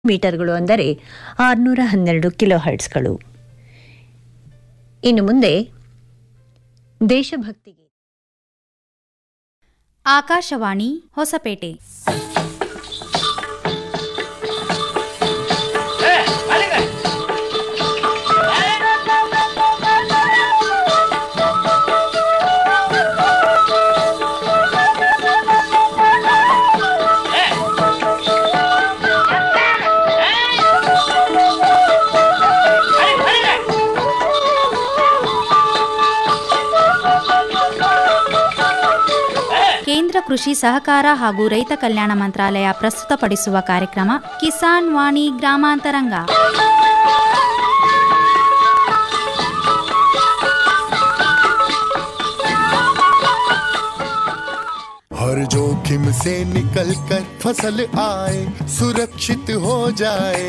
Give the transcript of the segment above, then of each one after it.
ಮೀಟರ್ಗಳು ಅಂದರೆ ಆರುನೂರ ಹನ್ನೆರಡು ಕಿಲೋ ಹರ್ಟ್ಸ್ಗಳು ಇನ್ನು ಮುಂದೆ ದೇಶಭಕ್ತಿಗೆ ಆಕಾಶವಾಣಿ ಹೊಸಪೇಟೆ ಕೇಂದ್ರ ಕೃಷಿ ಸಹಕಾರ ಹಾಗೂ ರೈತ ಕಲ್ಯಾಣ ಮಂತ್ರಾಲಯ ಪ್ರಸ್ತುತಪಡಿಸುವ ಕಾರ್ಯಕ್ರಮ ಕಿಸಾನ್ ವಾಣಿ ಗ್ರಾಮಾಂತರಂಗ हर जोखिम से निकल कर फसल आए सुरक्षित हो जाए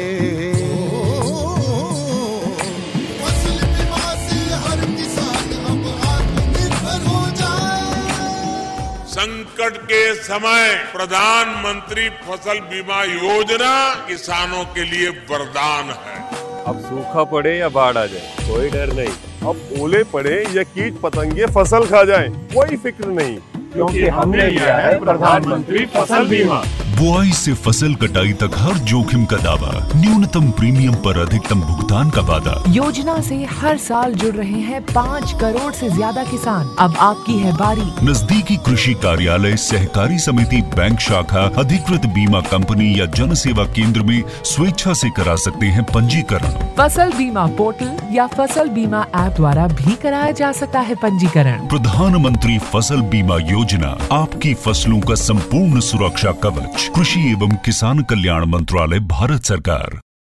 फसल बीमा से हर किसान अब आत्मनिर्भर हो जाए संकट के समय प्रधानमंत्री फसल बीमा योजना किसानों के लिए वरदान है अब सूखा पड़े या बाढ़ आ जाए कोई डर नहीं अब ओले पड़े या कीट पतंगे फसल खा जाए कोई फिक्र नहीं क्योंकि हमने लिया है प्रधानमंत्री फसल बीमा बुआई से फसल कटाई तक हर जोखिम का दावा न्यूनतम प्रीमियम पर अधिकतम भुगतान का वादा योजना से हर साल जुड़ रहे हैं पाँच करोड़ से ज्यादा किसान अब आपकी है बारी नजदीकी कृषि कार्यालय सहकारी समिति बैंक शाखा अधिकृत बीमा कंपनी या जन सेवा केंद्र में स्वेच्छा से करा सकते हैं पंजीकरण फसल बीमा पोर्टल या फसल बीमा ऐप द्वारा भी कराया जा सकता है पंजीकरण प्रधानमंत्री फसल बीमा योजना आपकी फसलों का संपूर्ण सुरक्षा कवच कृषि एवं किसान कल्याण मंत्रालय भारत सरकार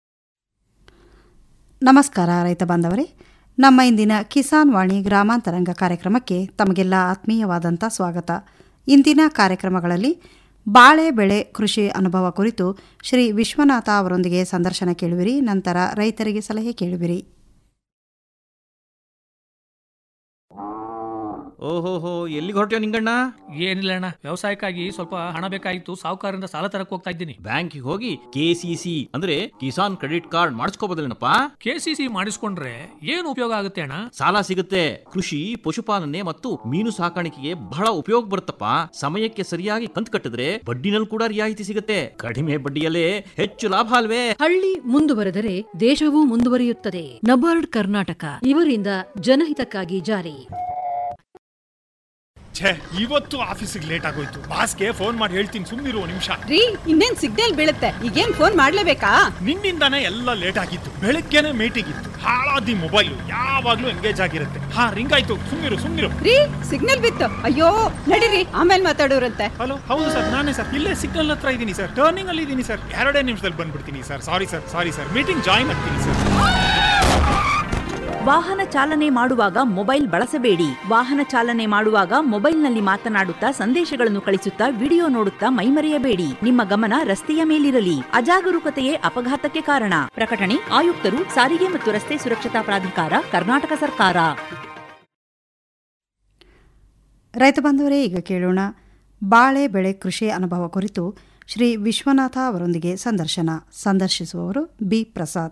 ನಮಸ್ಕಾರ ರೈತ ಬಾಂಧವರೇ ನಮ್ಮ ಇಂದಿನ ಕಿಸಾನ್ ವಾಣಿ ಗ್ರಾಮಾಂತರಂಗ ಕಾರ್ಯಕ್ರಮಕ್ಕೆ ತಮಗೆಲ್ಲ ಆತ್ಮೀಯವಾದಂಥ ಸ್ವಾಗತ ಇಂದಿನ ಕಾರ್ಯಕ್ರಮಗಳಲ್ಲಿ ಬಾಳೆ ಬೆಳೆ ಕೃಷಿ ಅನುಭವ ಕುರಿತು ಶ್ರೀ ವಿಶ್ವನಾಥ ಅವರೊಂದಿಗೆ ಸಂದರ್ಶನ ಕೇಳುವಿರಿ ನಂತರ ರೈತರಿಗೆ ಸಲಹೆ ಕೇಳುವಿರಿ ಓಹೋಹೋ ಎಲ್ಲಿಗೆ ಹೊರಟ್ಯೋ ನಿಂಗಣ್ಣ ಏನಿಲ್ಲ ಅಣ್ಣ ವ್ಯವಸಾಯಕ್ಕಾಗಿ ಸ್ವಲ್ಪ ಹಣ ಬೇಕಾಗಿತ್ತು ಸಾಹುಕಾರರಿಂದ ಸಾಲ ತರಕ್ ಹೋಗ್ತಾ ಇದ್ದೀನಿ ಬ್ಯಾಂಕಿಗೆ ಹೋಗಿ ಕೆ ಸಿ ಸಿ ಅಂದ್ರೆ ಕಿಸಾನ್ ಕ್ರೆಡಿಟ್ ಕಾರ್ಡ್ ಮಾಡಿಸ್ಕೋಬೋದಲ್ಲೇನಪ್ಪ ಕೆ ಸಿ ಸಿ ಮಾಡಿಸ್ಕೊಂಡ್ರೆ ಏನು ಉಪಯೋಗ ಆಗುತ್ತೆ ಅಣ್ಣ ಸಾಲ ಸಿಗುತ್ತೆ ಕೃಷಿ ಪಶುಪಾಲನೆ ಮತ್ತು ಮೀನು ಸಾಕಾಣಿಕೆಗೆ ಬಹಳ ಉಪಯೋಗ ಬರುತ್ತಪ್ಪ ಸಮಯಕ್ಕೆ ಸರಿಯಾಗಿ ಕಂತು ಕಟ್ಟಿದ್ರೆ ಬಡ್ಡಿನಲ್ಲಿ ಕೂಡ ರಿಯಾಯಿತಿ ಸಿಗುತ್ತೆ ಕಡಿಮೆ ಬಡ್ಡಿಯಲ್ಲೇ ಹೆಚ್ಚು ಲಾಭ ಅಲ್ವೇ ಹಳ್ಳಿ ಮುಂದುವರೆದರೆ ದೇಶವೂ ಮುಂದುವರಿಯುತ್ತದೆ ನಬಾರ್ಡ್ ಕರ್ನಾಟಕ ಇವರಿಂದ ಜನಹಿತಕ್ಕಾಗಿ ಜಾರಿ ಛೇ ಇವತ್ತು ಆಫೀಸಿಗೆ ಲೇಟ್ ಆಗೋಯ್ತು ಬಾಸ್ಗೆ ಫೋನ್ ಮಾಡಿ ಹೇಳ್ತೀನಿ ಸುಮ್ಮನಿರು ನಿಮಿಷ ರೀ ಇನ್ನೇನ್ ಸಿಗ್ನಲ್ ಬೀಳುತ್ತೆ ಈಗೇನ್ ಫೋನ್ ಮಾಡ್ಲೇಬೇಕಾ ನಿನ್ನಿಂದಾನೇ ಎಲ್ಲ ಲೇಟ್ ಆಗಿತ್ತು ಬೆಳಗ್ಗೆನೆ ಮೀಟಿಂಗ್ ಇತ್ತು ಹಾಳಾದಿ ಮೊಬೈಲ್ ಯಾವಾಗ್ಲೂ ಎಂಗೇಜ್ ಆಗಿರುತ್ತೆ ಹಾ ರಿಂಗ್ ಆಯ್ತು ಸುಮ್ಮನಿರು ಸುಮ್ಮನಿರು ರೀ ಸಿಗ್ನಲ್ ಬಿತ್ತು ಅಯ್ಯೋ ನಡೀರಿ ಆಮೇಲೆ ಮಾತಾಡೋರಂತೆ ಹಲೋ ಹೌದು ಸರ್ ನಾನೇ ಸರ್ ಇಲ್ಲೇ ಸಿಗ್ನಲ್ ಹತ್ರ ಇದ್ದೀನಿ ಸರ್ ಟರ್ನಿಂಗ್ ಅಲ್ಲಿ ಇದ್ದೀನಿ ಸರ್ ಎರಡೇ ನಿಮಿಷದಲ್ಲಿ ಬಂದ್ಬಿಡ್ತೀನಿ sir sorry sir sorry sir meeting join ಆಗ್ತೀನಿ ಸರ್ ವಾಹನ ಚಾಲನೆ ಮಾಡುವಾಗ ಮೊಬೈಲ್ ಬಳಸಬೇಡಿ ವಾಹನ ಚಾಲನೆ ಮಾಡುವಾಗ ಮೊಬೈಲ್ನಲ್ಲಿ ಮಾತನಾಡುತ್ತಾ ಸಂದೇಶಗಳನ್ನು ಕಳಿಸುತ್ತಾ ವಿಡಿಯೋ ನೋಡುತ್ತಾ ಮೈಮರೆಯಬೇಡಿ ನಿಮ್ಮ ಗಮನ ರಸ್ತೆಯ ಮೇಲಿರಲಿ ಅಜಾಗರೂಕತೆಯೇ ಅಪಘಾತಕ್ಕೆ ಕಾರಣ ಪ್ರಕಟಣೆ ಆಯುಕ್ತರು ಸಾರಿಗೆ ಮತ್ತು ರಸ್ತೆ ಸುರಕ್ಷತಾ ಪ್ರಾಧಿಕಾರ ಕರ್ನಾಟಕ ಸರ್ಕಾರ ರೈತ ಬಾಂಧವರೇ ಈಗ ಕೇಳೋಣ ಬಾಳೆ ಬೆಳೆ ಕೃಷಿ ಅನುಭವ ಕುರಿತು ಶ್ರೀ ವಿಶ್ವನಾಥ ಅವರೊಂದಿಗೆ ಸಂದರ್ಶನ ಸಂದರ್ಶಿಸುವವರು ಬಿ ಪ್ರಸಾದ್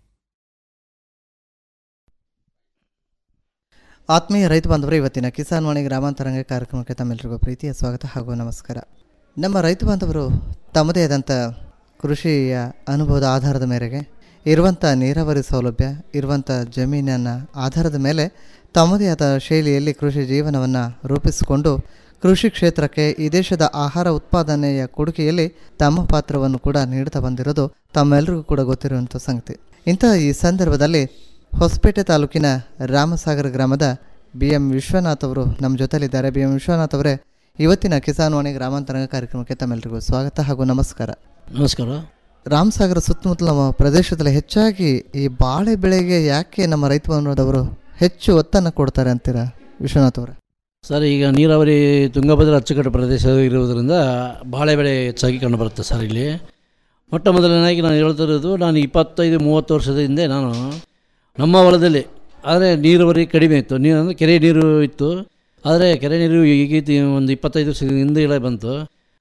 ಆತ್ಮೀಯ ರೈತ ಬಾಂಧವರು ಇವತ್ತಿನ ಕಿಸಾನ್ ವಾಣಿ ಗ್ರಾಮಾಂತರಂಗ ಕಾರ್ಯಕ್ರಮಕ್ಕೆ ತಮ್ಮೆಲ್ಲರಿಗೂ ಪ್ರೀತಿಯ ಸ್ವಾಗತ ಹಾಗೂ ನಮಸ್ಕಾರ ನಮ್ಮ ರೈತ ಬಾಂಧವರು ತಮ್ಮದೇ ಆದಂಥ ಕೃಷಿಯ ಅನುಭವದ ಆಧಾರದ ಮೇರೆಗೆ ಇರುವಂಥ ನೀರಾವರಿ ಸೌಲಭ್ಯ ಇರುವಂಥ ಜಮೀನನ್ನು ಆಧಾರದ ಮೇಲೆ ತಮ್ಮದೇ ಆದ ಶೈಲಿಯಲ್ಲಿ ಕೃಷಿ ಜೀವನವನ್ನು ರೂಪಿಸಿಕೊಂಡು ಕೃಷಿ ಕ್ಷೇತ್ರಕ್ಕೆ ಈ ದೇಶದ ಆಹಾರ ಉತ್ಪಾದನೆಯ ಕೊಡುಗೆಯಲ್ಲಿ ತಮ್ಮ ಪಾತ್ರವನ್ನು ಕೂಡ ನೀಡುತ್ತಾ ಬಂದಿರೋದು ತಮ್ಮೆಲ್ಲರಿಗೂ ಕೂಡ ಗೊತ್ತಿರುವಂಥ ಸಂಗತಿ ಇಂಥ ಈ ಸಂದರ್ಭದಲ್ಲಿ ಹೊಸಪೇಟೆ ತಾಲೂಕಿನ ರಾಮಸಾಗರ ಗ್ರಾಮದ ಬಿ ಎಂ ವಿಶ್ವನಾಥ್ ಅವರು ನಮ್ಮ ಜೊತೆಲಿದ್ದಾರೆ ಬಿ ಎಂ ವಿಶ್ವನಾಥ್ ಅವರೇ ಇವತ್ತಿನ ಕಿಸಾನ್ ವಾಣಿ ಗ್ರಾಮಾಂತರಂಗ ಕಾರ್ಯಕ್ರಮಕ್ಕೆ ತಮ್ಮೆಲ್ಲರಿಗೂ ಸ್ವಾಗತ ಹಾಗೂ ನಮಸ್ಕಾರ ನಮಸ್ಕಾರ ರಾಮಸಾಗರ ಸುತ್ತಮುತ್ತಲ ನಮ್ಮ ಪ್ರದೇಶದಲ್ಲಿ ಹೆಚ್ಚಾಗಿ ಈ ಬಾಳೆ ಬೆಳೆಗೆ ಯಾಕೆ ನಮ್ಮ ರೈತ ಬಾಂಧವರವರು ಹೆಚ್ಚು ಒತ್ತನ್ನು ಕೊಡ್ತಾರೆ ಅಂತೀರಾ ವಿಶ್ವನಾಥ್ ಅವರೇ ಸರ್ ಈಗ ನೀರಾವರಿ ತುಂಗಭದ್ರಾ ಅಚ್ಚುಕಟ್ಟು ಪ್ರದೇಶ ಇರುವುದರಿಂದ ಬಾಳೆ ಬೆಳೆ ಹೆಚ್ಚಾಗಿ ಕಂಡುಬರುತ್ತೆ ಸರ್ ಇಲ್ಲಿ ಮೊಟ್ಟ ಮೊದಲನೇದಾಗಿ ನಾನು ಹೇಳ್ತಿರೋದು ನಾನು ಇಪ್ಪತ್ತೈದು ಮೂವತ್ತು ವರ್ಷದ ಹಿಂದೆ ನಾನು ನಮ್ಮ ಹೊಲದಲ್ಲಿ ಆದರೆ ನೀರಾವರಿ ಕಡಿಮೆ ಇತ್ತು ನೀರು ಅಂದರೆ ಕೆರೆ ನೀರು ಇತ್ತು ಆದರೆ ಕೆರೆ ನೀರು ಈಗ ಒಂದು ಇಪ್ಪತ್ತೈದು ವರ್ಷದ ಹಿಂದೆ ಬಂತು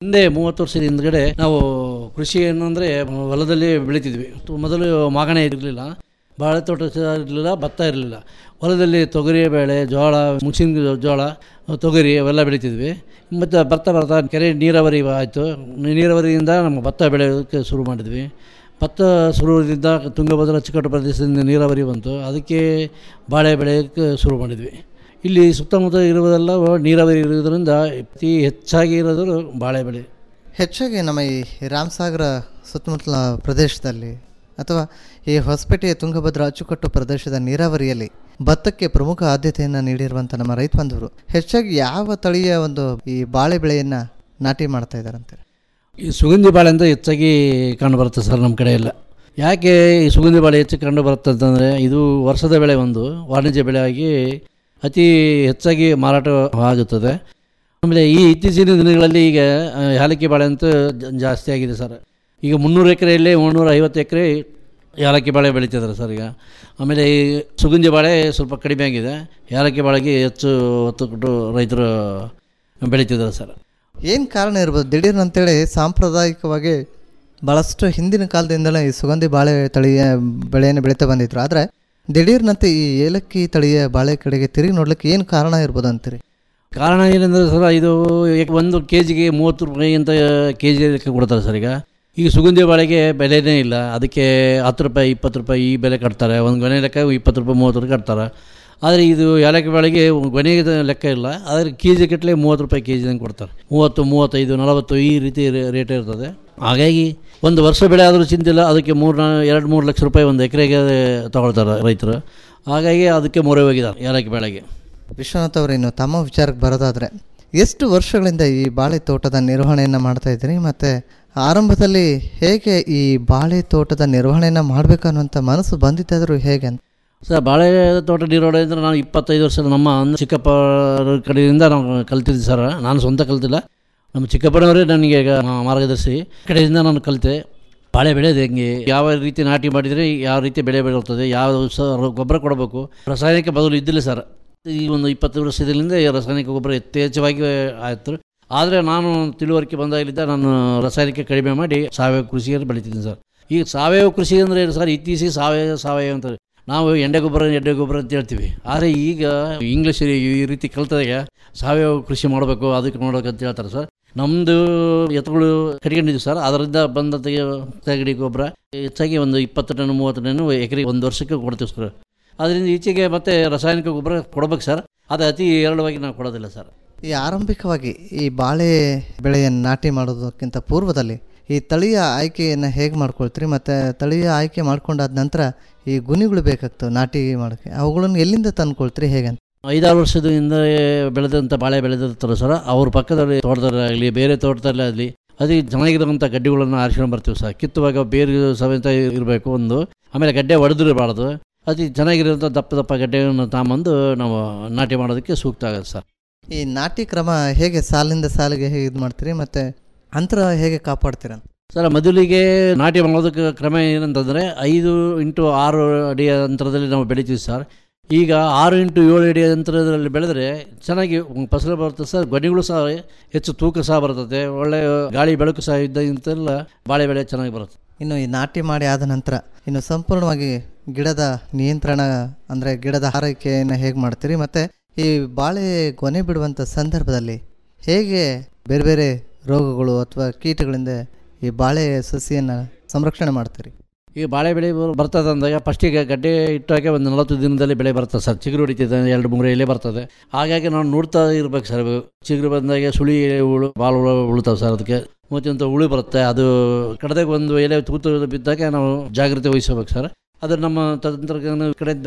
ಹಿಂದೆ ಮೂವತ್ತು ವರ್ಷದ ಹಿಂದ್ಗಡೆ ನಾವು ಕೃಷಿ ಏನಂದರೆ ಹೊಲದಲ್ಲಿ ಬೆಳಿತಿದ್ವಿ ತು- ಮೊದಲು ಮಾಗಣೆ ಇರಲಿಲ್ಲ ಬಾಳೆ ತೋಟ ಇರಲಿಲ್ಲ ಭತ್ತ ಇರಲಿಲ್ಲ ಹೊಲದಲ್ಲಿ ತೊಗರಿ ಬೇಳೆ ಜೋಳ ಮುಗಿಸಿನ ಜೋಳ ತೊಗರಿ ಅವೆಲ್ಲ ಬೆಳಿತಿದ್ವಿ ಮತ್ತು ಬರ್ತಾ ಬರ್ತಾ ಕೆರೆ ನೀರಾವರಿ ಆಯಿತು ನೀರಾವರಿಯಿಂದ ನಮ್ಮ ಭತ್ತ ಬೆಳೆಯೋದಕ್ಕೆ ಶುರು ಮಾಡಿದ್ವಿ ಭತ್ತ ಶುರುವಿನಿಂದ ತುಂಗಭದ್ರಾ ಅಚ್ಚುಕಟ್ಟು ಪ್ರದೇಶದಿಂದ ನೀರಾವರಿ ಬಂತು ಅದಕ್ಕೆ ಬಾಳೆ ಬೆಳೆಯೋಕ್ಕೆ ಶುರು ಮಾಡಿದ್ವಿ ಇಲ್ಲಿ ಸುತ್ತಮುತ್ತ ಇರುವುದೆಲ್ಲ ನೀರಾವರಿ ಇರುವುದರಿಂದ ಅತಿ ಹೆಚ್ಚಾಗಿ ಇರೋದು ಬಾಳೆ ಬೆಳೆ ಹೆಚ್ಚಾಗಿ ನಮ್ಮ ಈ ರಾಮಸಾಗರ ಸುತ್ತಮುತ್ತಲ ಪ್ರದೇಶದಲ್ಲಿ ಅಥವಾ ಈ ಹೊಸಪೇಟೆಯ ತುಂಗಭದ್ರಾ ಅಚ್ಚುಕಟ್ಟು ಪ್ರದೇಶದ ನೀರಾವರಿಯಲ್ಲಿ ಭತ್ತಕ್ಕೆ ಪ್ರಮುಖ ಆದ್ಯತೆಯನ್ನು ನೀಡಿರುವಂಥ ನಮ್ಮ ರೈತ ಬಾಂಧವರು ಹೆಚ್ಚಾಗಿ ಯಾವ ತಳಿಯ ಒಂದು ಈ ಬಾಳೆ ಬೆಳೆಯನ್ನು ನಾಟಿ ಮಾಡ್ತಾ ಇದ್ದಾರಂತೆ ಈ ಸುಗಂಧಿ ಬಾಳೆ ಅಂತ ಹೆಚ್ಚಾಗಿ ಕಂಡು ಬರುತ್ತೆ ಸರ್ ನಮ್ಮ ಕಡೆ ಎಲ್ಲ ಯಾಕೆ ಈ ಸುಗಂಧಿ ಬಾಳೆ ಹೆಚ್ಚು ಕಂಡು ಬರುತ್ತೆ ಅಂತಂದರೆ ಇದು ವರ್ಷದ ಬೆಳೆ ಒಂದು ವಾಣಿಜ್ಯ ಬೆಳೆ ಆಗಿ ಅತಿ ಹೆಚ್ಚಾಗಿ ಮಾರಾಟ ಆಗುತ್ತದೆ ಆಮೇಲೆ ಈ ಇತ್ತೀಚಿನ ದಿನಗಳಲ್ಲಿ ಈಗ ಆ, ಏಲಕ್ಕಿ ಬಾಳೆ ಅಂತೂ ಜ- ಜಾಸ್ತಿ ಆಗಿದೆ ಸರ್ ಈಗ ಮುನ್ನೂರು ಎಕರೆಯಲ್ಲಿ ಮುನ್ನೂರ ಐವತ್ತು ಎಕರೆ ಏಲಕ್ಕಿ ಬಾಳೆ ಬೆಳೀತಿದ್ದಾರೆ ಸರ್ ಈಗ ಆಮೇಲೆ ಈ ಸುಗಂಧಿ ಬಾಳೆ ಸ್ವಲ್ಪ ಕಡಿಮೆ ಆಗಿದೆ ಏಲಕ್ಕಿ ಬಾಳೆಗೆ ಹೆಚ್ಚು ಒತ್ತು ಕೊಟ್ಟು ರೈತರು ಬೆಳೀತಿದ್ದಾರೆ ಸರ್ ಏನು ಕಾರಣ ಇರ್ಬೋದು ದಿಢೀರ್ನ ಅಂತೇಳಿ ಸಾಂಪ್ರದಾಯಿಕವಾಗಿ ಭಾಳಷ್ಟು ಹಿಂದಿನ ಕಾಲದಿಂದಲೇ ಈ ಸುಗಂಧಿ ಬಾಳೆ ತಳಿಯ ಬೆಳೆಯನ್ನು ಬೆಳೀತಾ ಬಂದಿದ್ರು ಆದರೆ ದಿಢೀರ್ನಂತೆ ಈ ಏಲಕ್ಕಿ ತಳಿಯ ಬಾಳೆ ಕಡೆಗೆ ತಿರುಗಿ ನೋಡ್ಲಿಕ್ಕೆ ಏನು ಕಾರಣ ಇರ್ಬೋದು ಅಂತೀರಿ ಕಾರಣ ಏನಂದರೆ ಸರ್ ಇದು ಏಕ್- ಒಂದು ಕೆ ಜಿಗೆ ಮೂವತ್ತು ರೂಪಾಯಿ ಅಂತ ಕೆ ಜಿ ಲೆಕ್ಕ ಕೊಡ್ತಾರೆ ಸರ್ ಈಗ ಈಗ ಸುಗಂಧಿ ಬಾಳೆಗೆ ಬೆಲೆನೇ ಇಲ್ಲ ಅದಕ್ಕೆ ಹತ್ತು ರೂಪಾಯಿ ಇಪ್ಪತ್ತು ರೂಪಾಯಿ ಈ ಬೆಲೆ ಕಟ್ತಾರೆ ಒಂದು ಗೊನೆ ಲೆಕ್ಕ ಇಪ್ಪತ್ತು ರೂಪಾಯಿ ಮೂವತ್ತು ರೂಪಾಯಿ ಕಟ್ತಾರೆ ಆದರೆ ಇದು ಏಲಕ್ಕಿ ಬಾಳೆಗೆ ಗೊನೆಗೆ ಲೆಕ್ಕ ಇಲ್ಲ ಆದರೆ ಕೆ ಜಿ ಕಟ್ಟಲೆ ಮೂವತ್ತು ರೂಪಾಯಿ ಕೆ ಜಿದಂಗೆ ಕೊಡ್ತಾರೆ ಮೂವತ್ತು ಮೂವತ್ತೈದು ನಲವತ್ತು ಈ ರೀತಿ ರೇ- ರೇಟ್ ಇರ್ತದೆ ಹಾಗಾಗಿ ಒಂದು ವರ್ಷ ಬೆಳೆ ಆದರೂ ಚಿಂತಿಲ್ಲ ಅದಕ್ಕೆ ಮೂರು ನಾ ಎರಡು ಮೂರು ಲಕ್ಷ ರೂಪಾಯಿ ಒಂದು ಎಕರೆಗೆ ತಗೊಳ್ತಾರೆ ರೈತರು ಹಾಗಾಗಿ ಅದಕ್ಕೆ ಮೊರೆ ಹೋಗಿದ್ದಾರೆ ಏಲಕ್ಕಿ ಬೆಳೆಗೆ ವಿಶ್ವನಾಥ್ ಅವರು ಇನ್ನು ತಮ್ಮ ವಿಚಾರಕ್ಕೆ ಬರೋದಾದರೆ ಎಷ್ಟು ವರ್ಷಗಳಿಂದ ಈ ಬಾಳೆ ತೋಟದ ನಿರ್ವಹಣೆಯನ್ನು ಮಾಡ್ತಾ ಇದ್ದೀರಿ ಮತ್ತು ಆರಂಭದಲ್ಲಿ ಹೇಗೆ ಈ ಬಾಳೆ ತೋಟದ ನಿರ್ವಹಣೆಯನ್ನು ಮಾಡಬೇಕು ಅನ್ನುವಂಥ ಮನಸ್ಸು ಬಂದಿತ್ತಾದರೂ ಹೇಗೆ ಅಂತ ಸರ್ ಬಾಳೆ ತೋಟ ನಿರ್ವಹಣೆ ಅಂದರೆ ನಾನು ಇಪ್ಪತ್ತೈದು ವರ್ಷ ನಮ್ಮ ಅಣ್ಣ ಚಿಕ್ಕಪ್ಪ ಕಡೆಯಿಂದ ನಾವು ಕಲ್ತಿದ್ದೆ ಸರ್ ನಾನು ಸ್ವಂತ ಕಲ್ತಿಲ್ಲ ನಮ್ಮ ಚಿಕ್ಕಪ್ಪನವರೇ ನನಗೆ ಈಗ ಮಾರ್ಗದರ್ಶಿ ಕಡೆಯಿಂದ ನಾನು ಕಲಿತೆ ಬಾಳೆ ಬೆಳೆಯೋದು ಹೆಂಗೆ ಯಾವ ರೀತಿ ನಾಟಿ ಮಾಡಿದರೆ ಯಾವ ರೀತಿ ಬೆಳೆ ಬೆಳೆಯುತ್ತದೆ ಯಾವ ಸ ಗೊಬ್ಬರ ಕೊಡಬೇಕು ರಾಸಾಯನಿಕ ಬದಲು ಇದ್ದಿಲ್ಲ ಸರ್ ಈ ಒಂದು ಇಪ್ಪತ್ತು ವರ್ಷದಿಂದ ಈ ರಾಸಾಯನಿಕ ಗೊಬ್ಬರ ಯಥೇಚ್ಛವಾಗಿ ಆಯಿತು ಆದರೆ ನಾನು ತಿಳುವಳಿಕೆ ಬಂದಾಗಲಿದ್ದ ನಾನು ರಾಸಾಯನಿಕ ಕಡಿಮೆ ಮಾಡಿ ಸಾವಯವ ಕೃಷಿಯನ್ನು ಬೆಳಿತಿದ್ದೀನಿ ಸರ್ ಈಗ ಸಾವಯವ ಕೃಷಿ ಅಂದರೆ ಏನು ಸರ್ ಇತ್ತೀಚೆಗೆ ಸಾವಯವ ಸಾವಯವ ಅಂತಾರೆ ನಾವು ಎಣ್ಣೆ ಗೊಬ್ಬರ ಎಣ್ಣೆ ಗೊಬ್ಬರ ಅಂತ ಹೇಳ್ತೀವಿ ಆದರೆ ಈಗ ಇಂಗ್ಲೀಷ್ ಈ ರೀತಿ ಕಲ್ತಾಗ ಸಾವಯವ ಕೃಷಿ ಮಾಡಬೇಕು ಅದಕ್ಕೆ ಮಾಡಬೇಕು ಅಂತ ಹೇಳ್ತಾರೆ ಸರ್ ನಮ್ಮದು ಎತ್ತುಗಳು ಕಟ್ಕೊಂಡಿದ್ವಿ ಸರ್ ಅದರಿಂದ ಬಂದ ತಗಡಿ ಗೊಬ್ಬರ ಹೆಚ್ಚಾಗಿ ಒಂದು ಇಪ್ಪತ್ತು ಟನ್ ಮೂವತ್ತು ಟನ್ ಎಕರೆ ಒಂದು ವರ್ಷಕ್ಕೆ ಕೊಡ್ತೀವಿ ಸರ್ ಅದರಿಂದ ಈಚೆಗೆ ಮತ್ತೆ ರಾಸಾಯನಿಕ ಗೊಬ್ಬರ ಕೊಡ್ಬೇಕು ಸರ್ ಅದು ಅತಿ ಹೇರಳವಾಗಿ ನಾವು ಕೊಡೋದಿಲ್ಲ ಸರ್ ಈ ಆರಂಭಿಕವಾಗಿ ಈ ಬಾಳೆ ಬೆಳೆಯನ್ನು ನಾಟಿ ಮಾಡೋದಕ್ಕಿಂತ ಪೂರ್ವದಲ್ಲಿ ಈ ತಳಿಯ ಆಯ್ಕೆಯನ್ನು ಹೇಗೆ ಮಾಡ್ಕೊಳ್ತೀರಿ ಮತ್ತು ತಳಿಯ ಆಯ್ಕೆ ಮಾಡ್ಕೊಂಡಾದ ನಂತರ ಈ ಗುಣಿಗಳು ಬೇಕಾಗ್ತವೆ ನಾಟಿ ಮಾಡೋಕ್ಕೆ ಅವುಗಳನ್ನು ಎಲ್ಲಿಂದ ತಂದ್ಕೊಳ್ತೀರಿ ಹೇಗೆ ಅಂತ ಐದಾರು ವರ್ಷದಿಂದ ಬೆಳೆದಂಥ ಬಾಳೆ ಬೆಳೆದಿರ್ತಾರೆ ಸರ್ ಅವ್ರ ಪಕ್ಕದಲ್ಲಿ ತೋಟದಲ್ಲಾಗಲಿ ಬೇರೆ ತೋಟದಲ್ಲಾಗಲಿ ಅದೇ ಚೆನ್ನಾಗಿರುವಂಥ ಗಡ್ಡೆಗಳನ್ನು ಆರಿಸ್ಕೊಂಡು ಬರ್ತೀವಿ ಸರ್ ಕಿತ್ತುವಾಗ ಬೇರೆ ಸಮೇತ ಇರಬೇಕು ಒಂದು ಆಮೇಲೆ ಗಡ್ಡೆ ಹೊಡೆದಿರಬಾರ್ದು ಅತಿ ಚೆನ್ನಾಗಿರೋಂಥ ದಪ್ಪ ದಪ್ಪ ಗಡ್ಡೆಯನ್ನು ತಗೊಂಬಂದು ನಾವು ನಾಟಿ ಮಾಡೋದಕ್ಕೆ ಸೂಕ್ತ ಆಗುತ್ತೆ ಸರ್ ಈ ನಾಟಿ ಕ್ರಮ ಹೇಗೆ ಸಾಲಿಂದ ಸಾಲಿಗೆ ಹೇಗೆ ಇದು ಮಾಡ್ತೀರಿ ಮತ್ತು ಅಂತರ ಹೇಗೆ ಕಾಪಾಡ್ತೀರ ಸರ್ ಮೊದಲಿಗೆ ನಾಟಿ ಮಾಡೋದಕ್ಕೆ ಕ್ರಮ ಏನಂತಂದರೆ ಐದು ಇಂಟು ಆರು ಅಡಿ ಅಂತರದಲ್ಲಿ ನಾವು ಬೆಳಿತೀವಿ ಸರ್ ಈಗ ಆರು ಇಂಟು ಏಳು ಅಡಿ ಅಂತರದಲ್ಲಿ ಬೆಳೆದ್ರೆ ಚೆನ್ನಾಗಿ ಫಸಲು ಬರುತ್ತೆ ಸರ್ ಗೊನೆಗಳು ಸಹ ಹೆಚ್ಚು ತೂಕ ಸಹ ಬರ್ತದೆ ಒಳ್ಳೆ ಗಾಳಿ ಬೆಳಕು ಸಹ ಇದ್ದಂತೆಲ್ಲ ಬಾಳೆ ಬೆಳೆ ಚೆನ್ನಾಗಿ ಬರುತ್ತೆ ಇನ್ನು ಈ ನಾಟಿ ಮಾಡಿ ಆದ ನಂತರ ಇನ್ನು ಸಂಪೂರ್ಣವಾಗಿ ಗಿಡದ ನಿಯಂತ್ರಣ ಅಂದರೆ ಗಿಡದ ಆರೈಕೆಯನ್ನು ಹೇಗೆ ಮಾಡ್ತೀರಿ ಮತ್ತು ಈ ಬಾಳೆ ಗೊನೆ ಬಿಡುವಂಥ ಸಂದರ್ಭದಲ್ಲಿ ಹೇಗೆ ಬೇರೆ ಬೇರೆ ರೋಗಗಳು ಅಥವಾ ಕೀಟಗಳಿಂದ ಈ ಬಾಳೆ ಸಸಿಯನ್ನು ಸಂರಕ್ಷಣೆ ಮಾಡ್ತೀರಿ ಈ ಬಾಳೆ ಬೆಳೆ ಬರ್- ಬರ್ತದೆ ಅಂದಾಗ ಫಸ್ಟಿಗೆ ಗಡ್ಡೆ ಇಟ್ಟಾಗೆ ಒಂದು ನಲವತ್ತು ದಿನದಲ್ಲಿ ಬೆಳೆ ಬರ್ತದೆ ಸರ್ ಚಿಗುರು ಹೊಡಿತಿದೆ ಎರಡು ಮೂರು ಎಲೆ ಬರ್ತದೆ ಹಾಗಾಗಿ ನಾವು ನೋಡ್ತಾ ಇರ್ಬೇಕು ಸರ್ ಇವು. ಚಿಗುರು ಬಂದಾಗ ಸುಳಿ ಹುಳು ಭಾಳ ಹುಳು ಉಳ್ತಾವೆ ಸರ್ ಅದಕ್ಕೆ ಮತ್ತೊಂದು ಹುಳು ಬರುತ್ತೆ ಅದು ಕಡೆದಾಗ ಒಂದು ಎಲೆ ತೂತು ಬಿದ್ದಾಗ ನಾವು ಜಾಗ್ರತೆ ವಹಿಸಬೇಕು ಸರ್ ಅದು ನಮ್ಮ ತಂತ್ರಜ್ಞಾನ ಕಡೆಯಿಂದ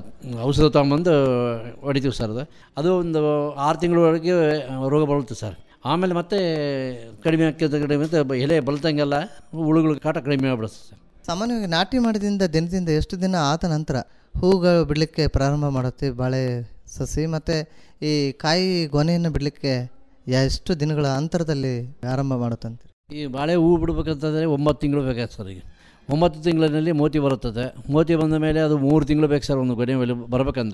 ಔಷಧ ತಗೊಂಬಂದು ಹೊಡಿತೀವಿ ಸರ್ ಅದು ಅದು ಒಂದು ಆರು ತಿಂಗಳವರೆಗೆ ರೋಗ ಬರುತ್ತೆ ಸರ್ ಆಮೇಲೆ ಮತ್ತೆ ಕಡಿಮೆ ಆಗ್ತದೆ ಕಡಿಮೆ ಅಂತ ಎಲೆ ಬಲ್ತಂಗೆಲ್ಲ ಹುಳುಗಳ ಕಾಟ ಕಡಿಮೆ ಆಗ್ಬಿಡುತ್ತೆ ಸರ್ ಸಾಮಾನ್ಯವಾಗಿ ನಾಟಿ ಮಾಡಿದಿಂದ ದಿನದಿಂದ ಎಷ್ಟು ದಿನ ಆದ ನಂತರ ಹೂಗಳು ಬಿಡಲಿಕ್ಕೆ ಪ್ರಾರಂಭ ಮಾಡುತ್ತೆ ಬಾಳೆ ಸಸಿ ಮತ್ತು ಈ ಕಾಯಿ ಗೊನೆಯನ್ನು ಬಿಡಲಿಕ್ಕೆ ಎಷ್ಟು ದಿನಗಳ ಅಂತರದಲ್ಲಿ ಆರಂಭ ಮಾಡುತ್ತಂತೆ ಈ ಬಾಳೆ ಹೂ ಬಿಡ್ಬೇಕಂತಂದರೆ ಒಂಬತ್ತು ತಿಂಗಳು ಬೇಕಾಗ್ತದೆ ಸರ್ ಈಗ ಒಂಬತ್ತು ತಿಂಗಳಿನಲ್ಲಿ ಮೋತಿ ಬರುತ್ತದೆ ಮೋತಿ ಬಂದ ಮೇಲೆ ಅದು ಮೂರು ತಿಂಗಳು ಬೇಕು ಸರ್ ಒಂದು ಗೊನೆ ಮೇಲೆ ಬರಬೇಕಂದ್ರೆ ನಾವು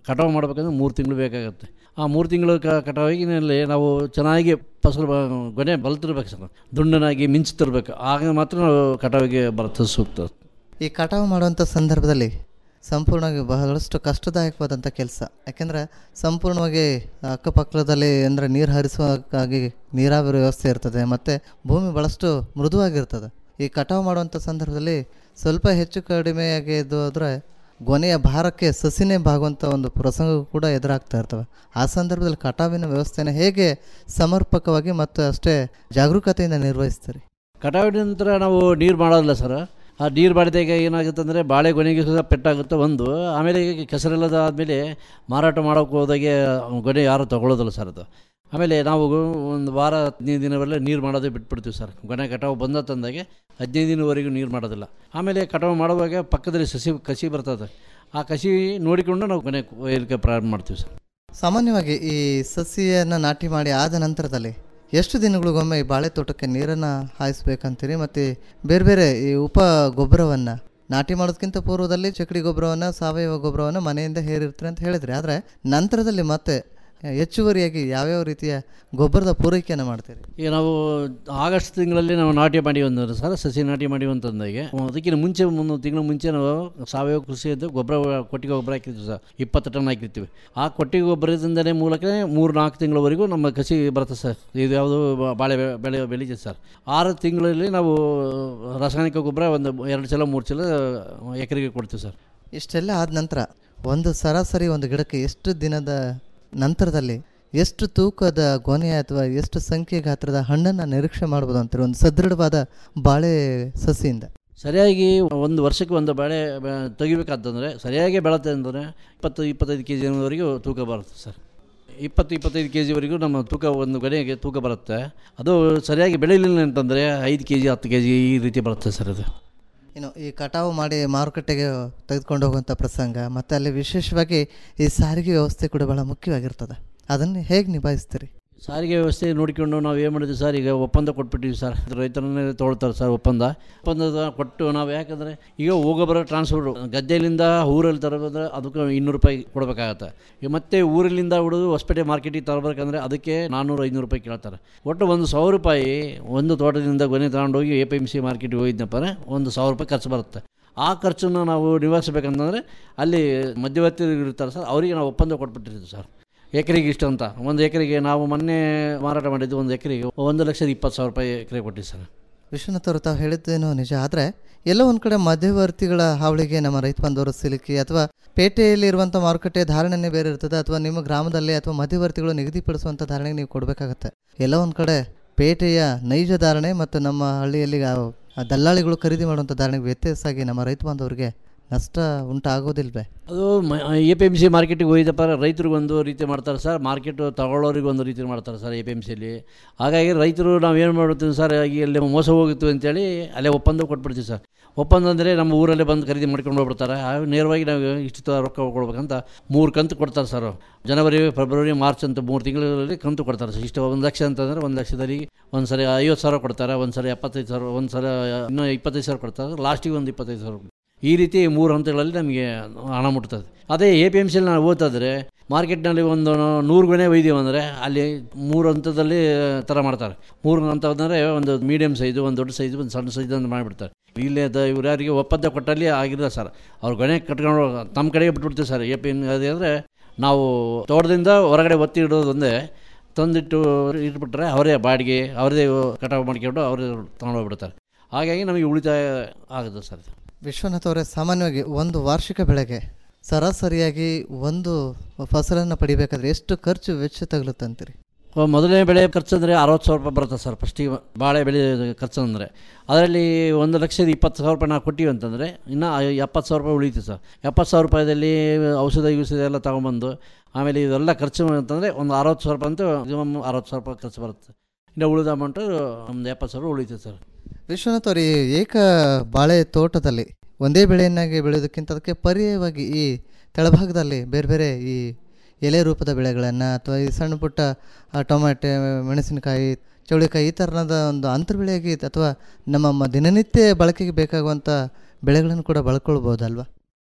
ಕಟಾವು ಮಾಡಬೇಕಂದ್ರೆ ಮೂರು ತಿಂಗಳು ಬೇಕಾಗುತ್ತೆ ಆ ಮೂರು ತಿಂಗಳು ಕ ಕಟಾವಿನಲ್ಲಿ ನಾವು ಚೆನ್ನಾಗಿ ಫಸಲು ಬ- ಗೊನೆ ಬಲ್ತಿರ್ಬೇಕು ಸರ್ ದುಂಡನಾಗಿ ಮಿಂಚ್ತಿರ್ಬೇಕು ಆಗ ಮಾತ್ರ ನಾವು ಕಟಾವಿಗೆ ಬರುತ್ತೆ ಸೂಕ್ತ ಈ ಕಟಾವು ಮಾಡುವಂಥ ಸಂದರ್ಭದಲ್ಲಿ ಸಂಪೂರ್ಣವಾಗಿ ಬಹಳಷ್ಟು ಕಷ್ಟದಾಯಕವಾದಂಥ ಕೆಲಸ ಯಾಕೆಂದರೆ ಸಂಪೂರ್ಣವಾಗಿ ಅಕ್ಕಪಕ್ಕದಲ್ಲಿ ಅಂದರೆ ನೀರು ಹರಿಸುವಾಗಾಗಿ ನೀರಾವರಿ ವ್ಯವಸ್ಥೆ ಇರ್ತದೆ ಮತ್ತು ಭೂಮಿ ಭಾಳಷ್ಟು ಮೃದುವಾಗಿರ್ತದೆ ಈ ಕಟಾವು ಮಾಡುವಂಥ ಸಂದರ್ಭದಲ್ಲಿ ಸ್ವಲ್ಪ ಹೆಚ್ಚು ಕಡಿಮೆಯಾಗಿ ಇದು ಆದರೆ ಗೊನೆಯ ಭಾರಕ್ಕೆ ಸಸಿನೇ ಬಾಗುವಂಥ ಒಂದು ಪ್ರಸಂಗ ಕೂಡ ಎದುರಾಗ್ತಾ ಇರ್ತವೆ ಆ ಸಂದರ್ಭದಲ್ಲಿ ಕಟಾವಿನ ವ್ಯವಸ್ಥೆನ ಹೇಗೆ ಸಮರ್ಪಕವಾಗಿ ಮತ್ತು ಅಷ್ಟೇ ಜಾಗರೂಕತೆಯಿಂದ ನಿರ್ವಹಿಸ್ತೀರಿ ಕಟಾವಿನ ನಂತರ ನಾವು ನೀರು ಮಾಡೋದಿಲ್ಲ ಸರ್ ಆ ನೀರು ಮಾಡಿದಾಗ ಏನಾಗುತ್ತೆ ಅಂದರೆ ಬಾಳೆ ಗೊನೆಗೆ ಸಹ ಪೆಟ್ಟಾಗುತ್ತೆ ಒಂದು ಆಮೇಲೆ ಈಗ ಕೆಸರೆಲ್ಲದ ಆದಮೇಲೆ ಮಾರಾಟ ಮಾಡೋಕ್ಕೆ ಹೋದಾಗೆ ಗೊನೆ ಯಾರು ತೊಗೊಳ್ಳೋದಿಲ್ಲ ಸರ್ ಅದು ಆಮೇಲೆ ನಾವು ಒಂದು ವಾರ ಹದಿನೈದು ದಿನವರೆಲ್ಲ ನೀರು ಮಾಡೋದೇ ಬಿಟ್ಬಿಡ್ತೀವಿ ಸರ್ ಗೊನೆ ಕಟಾವು ಬಂದ ತಂದಾಗೆ ಹದಿನೈದು ದಿನವರೆಗೂ ನೀರು ಮಾಡೋದಿಲ್ಲ ಆಮೇಲೆ ಕಟಾವು ಮಾಡುವಾಗ ಪಕ್ಕದಲ್ಲಿ ಸಸಿ ಕಸಿ ಬರ್ತದೆ ಆ ಕಸಿ ನೋಡಿಕೊಂಡು ನಾವು ಕೊನೆ ಕೊಯ್ಲಿಕ್ಕೆ ಪ್ರಾರಂಭ ಮಾಡ್ತೀವಿ ಸರ್ ಸಾಮಾನ್ಯವಾಗಿ ಈ ಸಸಿಯನ್ನು ನಾಟಿ ಮಾಡಿ ಆದ ನಂತರದಲ್ಲಿ ಎಷ್ಟು ದಿನಗಳಿಗೊಮ್ಮೆ ಈ ಬಾಳೆ ತೋಟಕ್ಕೆ ನೀರನ್ನು ಹಾಯಿಸ್ಬೇಕಂತೀರಿ ಮತ್ತು ಬೇರೆ ಬೇರೆ ಈ ಉಪ ಗೊಬ್ಬರವನ್ನು ನಾಟಿ ಮಾಡೋದಕ್ಕಿಂತ ಪೂರ್ವದಲ್ಲಿ ಚಕಡಿ ಗೊಬ್ಬರವನ್ನು ಸಾವಯವ ಗೊಬ್ಬರವನ್ನು ಮನೆಯಿಂದ ಹೇರಿರ್ತೀರಿ ಅಂತ ಹೇಳಿದ್ರಿ ಆದರೆ ನಂತರದಲ್ಲಿ ಮತ್ತೆ ಹೆಚ್ಚುವರಿಯಾಗಿ ಯಾವ್ಯಾವ ರೀತಿಯ ಗೊಬ್ಬರದ ಪೂರೈಕೆಯನ್ನು ಮಾಡ್ತೀರಿ ಈಗ ನಾವು ಆಗಸ್ಟ್ ತಿಂಗಳಲ್ಲಿ ನಾವು ನಾಟಿ ಮಾಡಿವಿ ಅಂದ್ರೆ ಸರ್ ಸಸಿ ನಾಟಿ ಮಾಡಿವಿ ಅಂತಂದಾಗೆ ಅದಕ್ಕಿಂತ ಮುಂಚೆ ಒಂದು ತಿಂಗಳ ಮುಂಚೆ ನಾವು ಸಾವಯವ ಕೃಷಿ ಅಂತ ಗೊಬ್ಬರ ಕೊಟ್ಟಿಗೆ ಗೊಬ್ಬರ ಹಾಕಿರ್ತೀವಿ ಸರ್ ಇಪ್ಪತ್ತು ಟನ್ ಹಾಕಿರ್ತೀವಿ ಆ ಕೊಟ್ಟಿಗೆ ಗೊಬ್ಬರದಿಂದಲೇ ಮೂಲಕ ಮೂರು ನಾಲ್ಕು ತಿಂಗಳವರೆಗೂ ನಮ್ಮ ಕಸಿ ಬರುತ್ತೆ ಸರ್ ಇದು ಯಾವುದು ಬಾಳೆ ಬೆ- ಬೆಳೆ ಬೆಳೀತದೆ ಸರ್ ಆರು ತಿಂಗಳಲ್ಲಿ ನಾವು ರಾಸಾಯನಿಕ ಗೊಬ್ಬರ ಒಂದು ಎರಡು ಸಲ ಮೂರು ಸಲ ಎಕರೆಗೆ ಕೊಡ್ತೀವಿ ಸರ್ ಇಷ್ಟೆಲ್ಲ ಆದ ನಂತರ ಒಂದು ಸರಾಸರಿ ಒಂದು ಗಿಡಕ್ಕೆ ಎಷ್ಟು ದಿನದ ನಂತರದಲ್ಲಿ ಎಷ್ಟು ತೂಕದ ಗೊನೆ ಅಥವಾ ಎಷ್ಟು ಸಂಖ್ಯೆ ಗಾತ್ರದ ಹಣ್ಣನ್ನು ನಿರೀಕ್ಷೆ ಮಾಡ್ಬೋದು ಅಂತಾರೆ ಒಂದು ಸದೃಢವಾದ ಬಾಳೆ ಸಸಿಯಿಂದ ಸರಿಯಾಗಿ ಒಂದು ವರ್ಷಕ್ಕೆ ಒಂದು ಬೆಳೆ ಬೆ- ತೆಗಿಬೇಕಾದಂದರೆ ಸರಿಯಾಗಿ ಬೆಳತ್ತೆ ಅಂದರೆ ಇಪ್ಪತ್ತು ಇಪ್ಪತ್ತೈದು ಕೆ ಜಿವರೆಗೂ ತೂಕ ಬರುತ್ತೆ ಸರ್ ಇಪ್ಪತ್ತು ಇಪ್ಪತ್ತೈದು ಕೆ ಜಿವರೆಗೂ ನಮ್ಮ ತೂಕ ಒಂದು ಗೊನೆಗೆ ತೂಕ ಬರುತ್ತೆ ಅದು ಸರಿಯಾಗಿ ಬೆಳೆಯಲಿಲ್ಲ ಅಂತಂದರೆ ಐದು ಕೆ ಜಿ ಹತ್ತು ಕೆ ಜಿ ಈ ರೀತಿ ಬರುತ್ತೆ ಸರ್ ಅದು ಇನ್ನು ಈ ಕಟಾವು ಮಾಡಿ ಮಾರುಕಟ್ಟೆಗೆ ತೆಗೆದುಕೊಂಡು ಹೋಗುವಂಥ ಪ್ರಸಂಗ ಮತ್ತು ಅಲ್ಲಿ ವಿಶೇಷವಾಗಿ ಈ ಸಾರಿಗೆ ವ್ಯವಸ್ಥೆ ಕೂಡ ಭಾಳ ಮುಖ್ಯವಾಗಿರ್ತದೆ ಅದನ್ನು ಹೇಗೆ ನಿಭಾಯಿಸ್ತೀರಿ ಸಾರಿಗೆ ವ್ಯವಸ್ಥೆ ನೋಡಿಕೊಂಡು ನಾವು ಏನು ಮಾಡಿದ್ವಿ ಸರ್ ಈಗ ಒಪ್ಪಂದ ಕೊಟ್ಬಿಟ್ಟಿವಿ ಸರ್ ರೈತರನ್ನೇ ತೊಗೊಳ್ತಾರೆ ಸರ್ ಒಪ್ಪಂದ ಒಪ್ಪಂದದ ಕೊಟ್ಟು ನಾವು ಯಾಕಂದರೆ ಈಗ ಹೋಗೋಬರೋ ಟ್ರಾನ್ಸ್ಫರ್ ಗದ್ದೆಲಿಂದ ಊರಲ್ಲಿ ತರಬೇಕಂದ್ರೆ ಅದಕ್ಕೆ ಇನ್ನೂರು ರೂಪಾಯಿ ಕೊಡಬೇಕಾಗತ್ತೆ ಈಗ ಮತ್ತೆ ಊರಲ್ಲಿಂದ ಹಿಡಿದು ಹೊಸಪೇಟೆ ಮಾರ್ಕೆಟಿಗೆ ತರಬೇಕಂದ್ರೆ ಅದಕ್ಕೆ ನಾನ್ನೂರು ಐನೂರು ರೂಪಾಯಿ ಕೇಳ್ತಾರೆ ಒಟ್ಟು ಒಂದು ಸಾವಿರ ರೂಪಾಯಿ ಒಂದು ತೋಟದಿಂದ ಗೊನೆ ತಗೊಂಡೋಗಿ ಎ ಪಿ ಎಮ್ ಸಿ ಮಾರ್ಕೆಟಿಗೆ ಹೋಗಿದ್ನಪ್ಪ ಅಂದ್ರೆ ಒಂದು ಸಾವಿರ ರೂಪಾಯಿ ಖರ್ಚು ಬರುತ್ತೆ ಆ ಖರ್ಚನ್ನು ನಾವು ನಿವಾರಿಸಬೇಕಂತಂದರೆ ಅಲ್ಲಿ ಮಧ್ಯವರ್ತಿಗಳು ಇರ್ತಾರೆ ಸರ್ ಅವರಿಗೆ ನಾವು ಒಪ್ಪಂದ ಕೊಟ್ಬಿಟ್ಟಿರ್ತೀವಿ ಸರ್ ಎಕರೆಗೆ ಇಷ್ಟು ಅಂತ ಒಂದು ಎಕರೆಗೆ ನಾವು ಮೊನ್ನೆ ಮಾರಾಟ ಮಾಡಿದ್ದು ಒಂದು ಎಕರೆಗೆ ಒಂದು ಲಕ್ಷದ ಇಪ್ಪತ್ತು ಸಾವಿರ ರೂಪಾಯಿ ಎಕರೆ ಕೊಟ್ಟಿದ್ದು ಸರ್ ವಿಶ್ವನಾಥ್ ಅವರು ತಾವು ಹೇಳಿದ್ದೇನೋ ನಿಜ ಆದರೆ ಎಲ್ಲೋ ಒಂದು ಕಡೆ ಮಧ್ಯವರ್ತಿಗಳ ಹಾವಳಿಗೆ ನಮ್ಮ ರೈತ ಬಂದವರು ಸಿಲುಕಿ ಅಥವಾ ಪೇಟೆಯಲ್ಲಿ ಇರುವಂಥ ಮಾರುಕಟ್ಟೆ ಧಾರಣೆನೇ ಬೇರೆ ಇರ್ತದೆ ಅಥವಾ ನಿಮ್ಮ ಗ್ರಾಮದಲ್ಲಿ ಅಥವಾ ಮಧ್ಯವರ್ತಿಗಳು ನಿಗದಿಪಡಿಸುವಂಥ ಧಾರಣೆಗೆ ನೀವು ಕೊಡಬೇಕಾಗತ್ತೆ ಎಲ್ಲೋ ಒಂದು ಕಡೆ ಪೇಟೆಯ ನೈಜ ಧಾರಣೆ ಮತ್ತು ನಮ್ಮ ಹಳ್ಳಿಯಲ್ಲಿ ಆ ಆ ದಲ್ಲಾಳಿಗಳು ಖರೀದಿ ಮಾಡುವಂಥ ಧಾರಣೆಗೆ ವ್ಯತ್ಯಾಸ ಆಗಿ ನಮ್ಮ ರೈತ ಬಾಂಧವರಿಗೆ ನಷ್ಟ ಉಂಟಾಗೋದಿಲ್ವೇ ಅದು ಎ ಪಿ ಎಮ್ ಸಿ ಮಾರ್ಕೆಟಿಗೆ ಹೋಗಿದ್ದಪ್ಪ ರೈತರಿಗೆ ಒಂದು ರೀತಿ ಮಾಡ್ತಾರೆ ಸರ್ ಮಾರ್ಕೆಟ್ ತಗೊಳ್ಳೋರಿಗೆ ಒಂದು ರೀತಿ ಮಾಡ್ತಾರೆ ಸರ್ ಎ ಪಿ ಎಮ್ ಸಿಯಲ್ಲಿ ಹಾಗಾಗಿ ರೈತರು ನಾವು ಏನು ಮಾಡ್ತೀವಿ ಸರ್ ಈಗ ಇಲ್ಲಿ ಮೋಸ ಹೋಗಿತ್ತು ಅಂತೇಳಿ ಅಲ್ಲೇ ಒಪ್ಪಂದ ಕೊಟ್ಬಿಡ್ತೀವಿ ಸರ್ ಒಪ್ಪಂದ ಅಂದರೆ ನಮ್ಮ ಊರಲ್ಲೇ ಬಂದು ಖರೀದಿ ಮಾಡ್ಕೊಂಡು ಹೋಗ್ಬಿಡ್ತಾರೆ ಆ ನೇರವಾಗಿ ನಾವು ಇಷ್ಟು ತ ರೊಕ್ಕ ಕೊಡ್ಬೇಕಂತ ಮೂರು ಕಂತು ಕೊಡ್ತಾರೆ ಸರ್ ಜನವರಿ ಫೆಬ್ರವರಿ ಮಾರ್ಚ್ ಅಂತ ಮೂರು ತಿಂಗಳಲ್ಲಿ ಕಂತು ಕೊಡ್ತಾರೆ ಸರ್ ಇಷ್ಟು ಒಂದು ಲಕ್ಷ ಅಂತಂದರೆ ಒಂದು ಲಕ್ಷದಲ್ಲಿ ಒಂದು ಸರಿ ಐವತ್ತು ಸಾವಿರ ಕೊಡ್ತಾರೆ ಒಂದು ಸರಿ ಎಪ್ಪತ್ತೈದು ಸಾವಿರ ಒಂದು ಸಲ ಇನ್ನೂ ಇಪ್ಪತ್ತೈದು ಸಾವಿರ ಕೊಡ್ತಾರೆ ಲಾಸ್ಟಿಗೆ ಒಂದು ಇಪ್ಪತ್ತೈದು ಸಾವಿರ ಈ ರೀತಿ ಮೂರು ಹಂತಗಳಲ್ಲಿ ನಮಗೆ ಹಣ ಮುಟ್ತದೆ ಅದೇ ಎ ಪಿ ಎಮ್ ಸಿಯಲ್ಲಿ ನಾವು ಓದ್ತಾದ್ರೆ ಮಾರ್ಕೆಟ್ನಲ್ಲಿ ಒಂದು ನೂರು ಗೊನೆ ಒಯ್ದೀವಿ ಅಂದರೆ ಅಲ್ಲಿ ಮೂರು ಹಂತದಲ್ಲಿ ಥರ ಮಾಡ್ತಾರೆ ಮೂರು ಹಂತ ಅಂದರೆ ಒಂದು ಮೀಡಿಯಮ್ ಸೈಜು ಒಂದು ದೊಡ್ಡ ಸೈಜು ಒಂದು ಸಣ್ಣ ಸೈಜ್ ಅಂತ ಮಾಡಿಬಿಡ್ತಾರೆ ಇಲ್ಲೇ ಅದ ಇವ್ರು ಯಾರಿಗೆ ಒಪ್ಪಂದ ಕೊಟ್ಟಲ್ಲಿ ಆಗಿಲ್ಲ ಸರ್ ಅವ್ರು ಗೊನೆ ಕಟ್ಕೊಂಡು ನಮ್ಮ ಕಡೆಗೆ ಬಿಟ್ಬಿಡ್ತೀವಿ ಸರ್ ಎ ಪಿ ಎಮ್ ಅದೇ ನಾವು ತೋಟದಿಂದ ಹೊರಗಡೆ ಒತ್ತಿ ಇಡೋದು ಒಂದೇ ತಂದಿಟ್ಟು ಇಟ್ಬಿಟ್ರೆ ಅವರೇ ಬಾಡಿಗೆ ಅವರದೇ ಕಟಾವು ಮಾಡ್ಕೊಂಡು ಅವರೇ ತೊಗೊಂಡೋಗ್ಬಿಡ್ತಾರೆ ಹಾಗಾಗಿ ನಮಗೆ ಉಳಿತಾಯ ಆಗುತ್ತೆ ಸರ್ ಇದು. ವಿಶ್ವನಾಥ್ ಅವರೇ ಸಾಮಾನ್ಯವಾಗಿ ಒಂದು ವಾರ್ಷಿಕ ಬೆಳೆಗೆ ಸರಾಸರಿಯಾಗಿ ಒಂದು ಫಸಲನ್ನು ಪಡಿಬೇಕಾದ್ರೆ ಎಷ್ಟು ಖರ್ಚು ವೆಚ್ಚ ತಗಲುತ್ತೆ ಅಂತೀರಿ ಅಹ್, ಮೊದಲನೇ ಬೆಳೆ ಖರ್ಚು ಅಂದರೆ ಅರವತ್ತು ಸಾವಿರ ರೂಪಾಯಿ ಬರುತ್ತೆ ಸರ್ ಫಸ್ಟಿಗೆ ಬಾಳೆ ಬೆಳೆ ಖರ್ಚು ಅಂದರೆ ಅದರಲ್ಲಿ ಒಂದು ಲಕ್ಷದ ಇಪ್ಪತ್ತು ಸಾವಿರ ರೂಪಾಯಿ ನಾವು ಕೊಟ್ಟಿವಿ ಅಂತಂದರೆ ಇನ್ನು ಎಪ್ಪತ್ತು ಸಾವಿರ ರೂಪಾಯಿ ಉಳಿತು ಸರ್ ಎಪ್ಪತ್ತು ಸಾವಿರ ರೂಪಾಯಿದಲ್ಲಿ ಔಷಧ ಗಿಷಧ ಎಲ್ಲ ತೊಗೊಂಬಂದು ಆಮೇಲೆ ಇದೆಲ್ಲ ಖರ್ಚು ಅಂತಂದರೆ ಒಂದು ಅರವತ್ತು ಸಾವಿರ ರೂಪಾಯಿ ಅಂತೂ ಮಿನಿಮಮ್ ಅರವತ್ತು ಸಾವಿರ ರೂಪಾಯಿ ಖರ್ಚು ಬರುತ್ತೆ ಇನ್ನು ಉಳಿದ ಅಮೌಂಟು ಒಂದು ಎಪ್ಪತ್ತು ಸಾವಿರ ಉಳಿತದೆ ಸರ್ ವಿಶ್ವನಾಥ್ ಅವರು ಈ ಏಕ ಬಾಳೆ ತೋಟದಲ್ಲಿ ಒಂದೇ ಬೆಳೆಯನ್ನಾಗಿ ಬೆಳೆಯೋದಕ್ಕಿಂತ ಅದಕ್ಕೆ ಪರ್ಯಾಯವಾಗಿ ಈ ತೆಳಭಾಗದಲ್ಲಿ ಬೇರೆ ಬೇರೆ ಈ ಎಲೆ ರೂಪದ ಬೆಳೆಗಳನ್ನು ಅಥವಾ ಈ ಸಣ್ಣ ಪುಟ್ಟ ಆ, ಟೊಮೆಟೆ ಮೆಣಸಿನಕಾಯಿ ಚೌಳಿಕಾಯಿ ಈ ಥರದ ಒಂದು ಅಂತರ್ ಬೆಳೆಯಾಗಿ ಅಥವಾ ನಮ್ಮ ಮ- ದಿನನಿತ್ಯ ಬಳಕೆಗೆ ಬೇಕಾಗುವಂಥ ಬೆಳೆಗಳನ್ನು ಕೂಡ ಬಳಕೊಳ್ಬೋದಲ್ವಾ